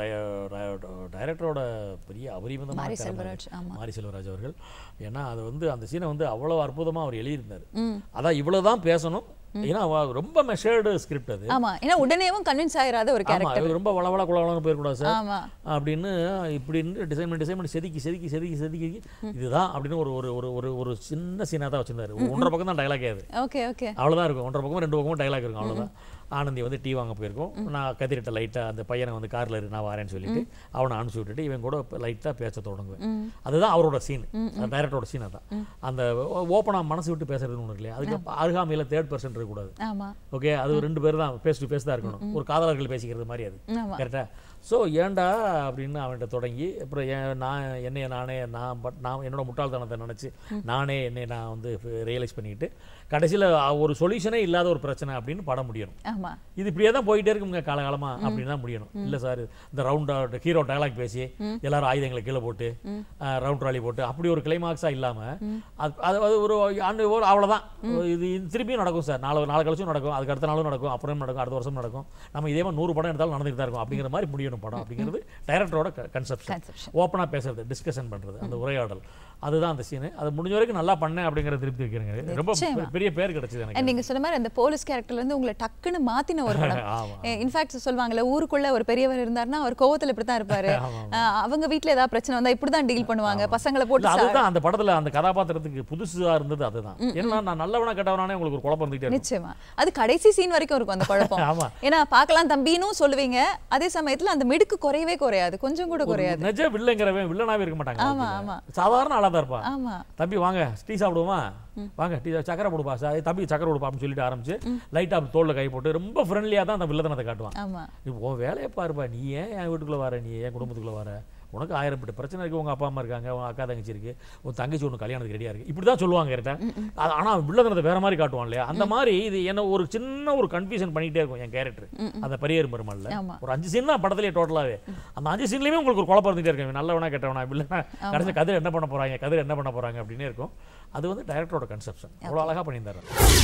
டைரக்டரோட பெரிய அபரிமிதமான
மாரி
திறமை
செல்வராஜ்,
அது.
ஆமா.
மாரி செல்வராஜ் அவர்கள் ஏன்னா அது வந்து அந்த சீனை வந்து அவ்வளவு அற்புதமா அவர் எழுதியிருந்தார்
ம்.
அதான் இவ்வளவுதான் பேசணும் ஏன்னா அவ- ரொம்ப மெஷர்டு ஸ்கிரிப்ட் அது
ஆமா ஏன்னா உடனேவும் கன்வின்ஸ் ஆயிராத ஒரு
ஆமா
கேரக்டர்
இது ரொம்ப வளவள குளவளன்னு போயிடக்கூடாது சார்
ஆமா
அப்படின்னு இப்படின்னு டிசைன் பண்ணி டிசைன் பண்ணி செதுக்கி செதுக்கி செதுக்கி செதுக்கி இதுதான் அப்படின்னு ஒரு ஒரு ஒரு ஒரு ஒரு சின்ன சீனாக தான் வச்சிருந்தாரு ஒன்றரை பக்கம் தான் டைலாக் அது
ஓகே ஓகே
அவ்வளோதான் இருக்கும் ஒன்றரை பக்கமும் ரெண்டு பக்கமும் டைலாக் இருக்கும் அவ்வளோதான் ஆனந்தி வந்து டீ வாங்க போயிருக்கோம் நான் கதிரிட்ட லைட்டாக அந்த பையனை வந்து காரில் இரு நான் வரேன்னு சொல்லிட்டு அவனை அனுப்பிச்சி விட்டுட்டு இவன் கூட லைட்டாக பேச தொடங்குவேன் அதுதான் அவரோட சீன் டைரக்டரோட சீன் அதான் அந்த ஓப்பனாக மனசு விட்டு பேசுறதுன்னு ஒன்று இல்லையா அதுக்கு அருகாமையில் தேர்ட் பர்சன் இருக்கக்கூடாது
ஆமா
ஓகே அது ரெண்டு பேர் தான் ஃபேஸ் டு ஃபேஸ் தான் இருக்கணும் ஒரு காதலர்கள் பேசிக்கிறது மாதிரி அது
ஆமா
கரெக்டா ஸோ ஏன்டா அப்படின்னு அவன்கிட்ட தொடங்கி அப்புறம் ஏன் நான் என்னைய நானே நான் பட் நான் என்னோட முட்டாள்தனத்தை நினச்சி நானே என்னை நான் வந்து ரியலைஸ் பண்ணிக்கிட்டு கடைசியில் ஒரு சொல்யூஷனே இல்லாத ஒரு பிரச்சனை அப்படின்னு படம் முடியணும்
ஆமா
இது இப்படியே தான் போயிட்டே இருக்குங்க காலகாலமா அப்படின்னு தான் முடியணும் இல்லை சார் இந்த ரவுண்ட் ஹீரோ டயலாக் பேசி எல்லாரும் ஆயுதங்களை கீழே போட்டு ரவுண்ட் ராலி போட்டு அப்படி ஒரு கிளைமாக்ஸாக இல்லாமல் அது அது அது ஒரு ஆண்டு ஒரு அவ்வளோதான் இது இது திரும்பியும் நடக்கும் சார் நாலு நாலு கழிச்சும் நடக்கும் அதுக்கு அடுத்த நாளும் நடக்கும் அப்புறம் நடக்கும் அடுத்த வருஷம் நடக்கும் நம்ம இதே மாதிரி நூறு படம் எடுத்தாலும் நடந்துட்டு தான் இருக்கும் அப்படிங்கிற மாதிரி முடியணும் படம் அப்படிங்கிறது டைரக்டரோட கன்செப்ஷன்
Conception.
ஓப்பனாக பேசுறது டிஸ்கஷன் பண்ணுறது அந்த உரையாடல் அதுதான் அந்த சீனு அது முடிஞ்ச வரைக்கும் நல்லா பண்ணேன் அப்படிங்கிற திருப்தி வைக்கிறேங்க ரொம்ப
நிச்சயமா.
பெரிய பேர் கிடைச்சது எனக்கு
And நீங்க சொன்ன மாதிரி அந்த போலீஸ் கேரக்டர்ல இருந்து உங்களை டக்குன்னு மாத்தின ஒரு படம்
ஆமா.
இன்ஃபேக்ட் சொல்லுவாங்கல்ல ஊருக்குள்ள ஒரு பெரியவர் இருந்தாருன்னா அவர் கோவத்துல இப்படி தான் இருப்பாரு அஹ் அவங்க வீட்ல ஏதாவது பிரச்சனை வந்தா இப்படி தான் டீல் பண்ணுவாங்க பசங்களை
இல்ல,
போட்டு சா-
அதுதான் அந்த படத்துல அந்த கதாபாத்திரத்துக்கு புதுசா இருந்தது அதுதான் ஏன்னா நான் நல்லவனா கெட்டவனானே உங்களுக்கு ஒரு குழப்பம் இருந்துகிட்டே இருக்கும்
நிச்சயமா அது கடைசி சீன் வரைக்கும் இருக்கும் அந்த குழப்பம்
ஆமா.
ஏன்னா பார்க்கலாம் தம்பினும் சொல்லுவீங்க அதே சமயத்துல அந்த மிடுக்கு குறையவே குறையாது கொஞ்சம் கூட குறையாது
நிஜ வில்லங்கிறவன் வில்லனாவே இருக்க மாட்டாங்க
ஆமா,
வாழ்க்கையில.
ஆமா.
சாதாரண ஆளா தான் இருப்பான்
ஆமா
தம்பி வாங்க டீ சாப்பிடுவோமா வாங்க டீ சக்கரை போடுப்பா சார் தம்பி சக்கரை கொடுப்பா அப்படின்னு சொல்லிட்டு ஆரம்பிச்சு லைட்டா தோல்ல கை போட்டு ரொம்ப ஃப்ரெண்ட்லியா தான் அந்த வில்லத்தனத்தை காட்டுவான்
ஆமா
நீ உன் வேலையை பாருப்பா நீ ஏன் என் வீட்டுக்குள்ள வர நீ ஏன் குடும்பத்துக்குள்ள வர உனக்கு ஆயிரம் எட்டு பிரச்சனை இருக்கு உங்க அப்பா அம்மா இருக்காங்க உங்க அக்கா தங்கச்சி இருக்கு உன் தங்கச்சி ஒன்று கல்யாணத்துக்கு ரெடியா இருக்கு இப்படி தான் சொல்லுவாங்க கரெக்டாக ஆனா வில்லதனத்தை வேற மாதிரி காட்டுவான் இல்லையா அந்த மாதிரி இது என்ன ஒரு சின்ன ஒரு கன்ஃபியூஷன் பண்ணிக்கிட்டே இருக்கும் என் கேரக்டர் அந்த பரியர் பெருமாள்ல
ஆமா.
ஒரு அஞ்சு சீன் தான் படத்துலயே டோட்டலாவே அந்த அஞ்சு சீன்லயுமே உங்களுக்கு ஒரு குழப்பம் இருந்துட்டே இருக்கும் நல்லவனா கெட்டவனா வில்லனா கடைசி கதிர் என்ன பண்ண போறாங்க கதிர் என்ன பண்ண போறாங்க அப்படின்னே இருக்கும் அது வந்து டைரக்டரோட கன்செப்ஷன் அவ்வளோ அழகா பண்ணியிருந்தாரு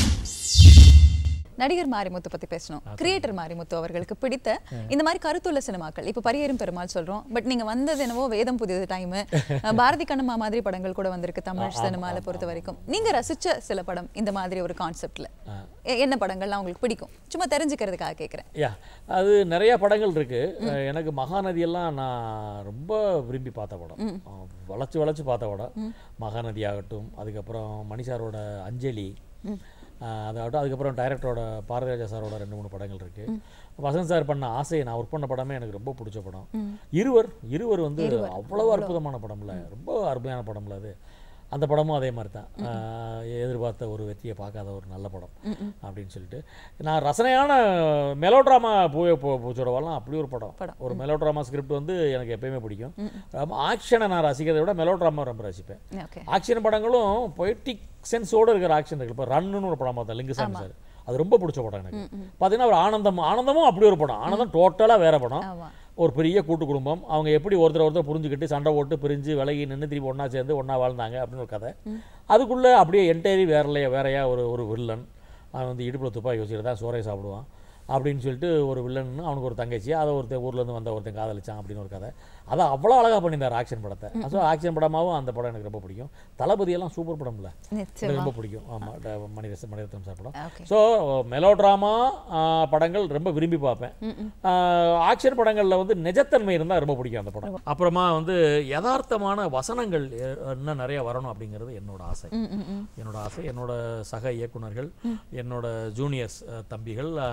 நடிகர் மாரிமுத்து பத்தி பேசணும் கிரியேட்டர் மாரிமுத்து அவர்களுக்கு பிடித்த இந்த மாதிரி கருத்துள்ள சினிமாக்கள் இப்ப பரியரும் பெருமாள் சொல்றோம் பட் நீங்க வந்தது என்னவோ வேதம் புதியது டைம் பாரதி கண்ணம்மா மாதிரி படங்கள் கூட வந்திருக்கு தமிழ் சினிமால பொறுத்த வரைக்கும் நீங்க ரசிச்ச சில படம் இந்த மாதிரி ஒரு கான்செப்ட்ல என்ன படங்கள்லாம் உங்களுக்கு பிடிக்கும் சும்மா தெரிஞ்சுக்கிறதுக்காக கேக்குறேன்
யா அது நிறைய படங்கள் இருக்கு அஹ் எனக்கு மகாநதியெல்லாம் நான் ரொம்ப விரும்பி பார்த்த படம் அஹ் வளைச்சு வளைச்சு பார்த்த படம் மகாநதி ஆகட்டும் அதுக்கப்புறம் மணிசாரோட அஞ்சலி அஹ் அதாகட்டும் அதுக்கப்புறம் டைரக்டரோட பாரதிராஜா சாரோட ரெண்டு மூணு படங்கள் இருக்கு வசந்த் சார் பண்ண ஆசையை நான் ஒர்க் பண்ண படமே எனக்கு ரொம்ப பிடிச்ச படம் இருவர் இருவர் வந்து அவ்வளவு அற்புதமான படம்ல ரொம்ப அருமையான படம்ல அது அந்த படமும் அதே மாதிரி தான் ஆஹ் எதிர்பார்த்த ஒரு வெற்றியை பார்க்காத ஒரு நல்ல படம் அப்படின்னு சொல்லிட்டு நான் ரசனையான மெலோட்ராமா பூவே பூ- பூச்சோடவாலாம் அப்படி ஒரு படம்
படம்.
ஒரு மெலோட்ராமா ஸ்கிரிப்ட் வந்து எனக்கு எப்பயுமே பிடிக்கும் ஆக்ஷனை நான் ரசிக்கிறதை விட மெலோட்ராமா ரொம்ப ரசிப்பேன்
ஓகே
ஆக்ஷன் படங்களும் பொய்டிக் சென்ஸோட இருக்கிற ஆக்ஷன் இருக்கு இப்போ ரன்னு ஒரு படம் பார்த்தேன் லிங்குசாமி சார் அது ரொம்ப பிடிச்ச படம் எனக்கு பார்த்தீங்கன்னா ஒரு ஆனந்தம் ஆனந்தமும் அப்படி ஒரு படம் ஆனந்தம் டோட்டலாக வேற படம்
ஆமா
ஒரு பெரிய கூட்டு குடும்பம் அவங்க எப்படி ஒருத்தர் ஒருத்தர் புரிஞ்சுக்கிட்டு சண்டை போட்டு பிரிஞ்சு விலகி நின்று திருப்பி ஒண்ணா சேர்ந்து ஒண்ணா வாழ்ந்தாங்க அப்படின்னு ஒரு கதை அதுக்குள்ளே அப்படியே என்டையரி வேறலையா வேறையா ஒரு ஒரு வில்லன் அவன் வந்து இடுப்பில் துப்பாக்கி வச்சுட்டு தான் சோறை சாப்பிடுவான் அப்படின்னு சொல்லிட்டு ஒரு வில்லன் அவனுக்கு ஒரு தங்கச்சி அதை ஒருத்தன் ஊர்லேருந்து வந்த ஒருத்தன் காதலிச்சான் அப்படின்னு ஒரு கதை அதை அவ்வளோ அழகாக பண்ணியிருந்தார் ஆக்ஷன் படத்தை ஸோ ஆக்ஷன் படமாகவும் அந்த படம் எனக்கு ரொம்ப பிடிக்கும் தளபதி எல்லாம் சூப்பர் படம்ல எனக்கு
நிச்சயமா
ரொம்ப பிடிக்கும் ஆமாம் மணிரசன் மணிரத்னம் சார் படம்
ஓகே
ஸோ மெலோட்ராமா படங்கள் ரொம்ப விரும்பி பார்ப்பேன் ஆக்ஷன் படங்களில் வந்து நிஜத்தன்மை இருந்தால் ரொம்ப பிடிக்கும் அந்த படம் அப்புறமா வந்து யதார்த்தமான வசனங்கள் எ- இன்னும் நிறைய வரணும் அப்படிங்கிறது என்னோட ஆசை
ம் ம் ம்
என்னோட ஆசை என்னோட சக இயக்குனர்கள் என்னோட ஜூனியர்ஸ் அஹ், தம்பிகள் சீனியர்ஸ்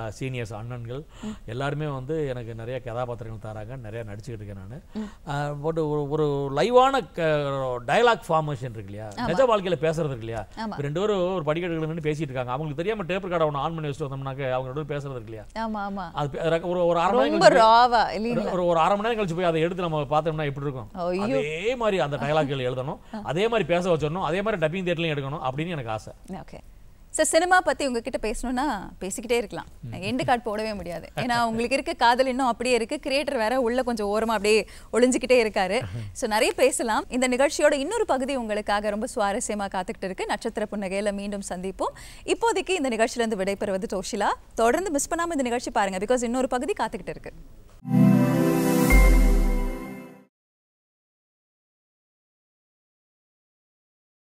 சீனியர்ஸ் அண்ணன்கள் எல்லாருமே வந்து எனக்கு நிறைய கதாபாத்திரங்கள் தராங்க நிறைய நடிச்சுக்கிட்டு இருக்கேன் நான் பட் ஒரு ஒரு லைவான டயலாக் ஃபார்மேஷன் இருக்கு இல்லையா நிஜ வாழ்க்கையில பேசுறது இருக்கு இல்லையா
ஆமா.
இப்ப ரெண்டு பேரும் ஒரு படிக்கட்டுகள் நின்று பேசிட்டு இருக்காங்க அவங்களுக்கு தெரியாம டேப் கார்டை ஒன்று ஆன் பண்ணி வச்சுட்டு வந்தோம்னாக்க அவங்க ரெண்டு பேரும் பேசுறது இருக்கு இல்லையா
ஆமா ஆமா
அது பே- ஒரு- ஒரு ஒரு அரை மணி நேரம்
ரொம்ப
கழிச்சு
ராவா இல்லைங்களா
ஒரு ஒரு அரை மணி நேரம் கழிச்சு போய் அதை எடுத்து நம்ம பார்த்தோம்னா எப்படி இருக்கும்
ஐயோ.
அதே மாதிரி அந்த டயலாக்கள் எழுதணும் அதே மாதிரி பேச வச்சிடணும் அதே மாதிரி டப்பிங் தேட்டர்லையும் எடுக்கணும் அப்படின்னு எனக்கு ஆசை
ஓகே சார் சினிமா பத்தி உங்ககிட்ட பேசணும்னா பேசிக்கிட்டே இருக்கலாம் எண்டு கார்டு போடவே முடியாது ஏன்னா உங்களுக்கு இருக்க காதல் இன்னும் அப்படியே இருக்கு கிரியேட்டர் வேற உள்ள கொஞ்சம் ஓரமா அப்படியே ஒளிஞ்சுக்கிட்டே இருக்காரு ஸோ நிறைய பேசலாம் இந்த நிகழ்ச்சியோட இன்னொரு பகுதி உங்களுக்காக ரொம்ப சுவாரஸ்யமா காத்துக்கிட்டு இருக்கு நட்சத்திர புன்னகையில மீண்டும் சந்திப்போம் இப்போதைக்கு இந்த நிகழ்ச்சியில இருந்து விடைபெறுவது தோஷிலா தொடர்ந்து மிஸ் பண்ணாம இந்த நிகழ்ச்சி பாருங்க பிகாஸ் இன்னொரு பகுதி காத்துக்கிட்டு இருக்கு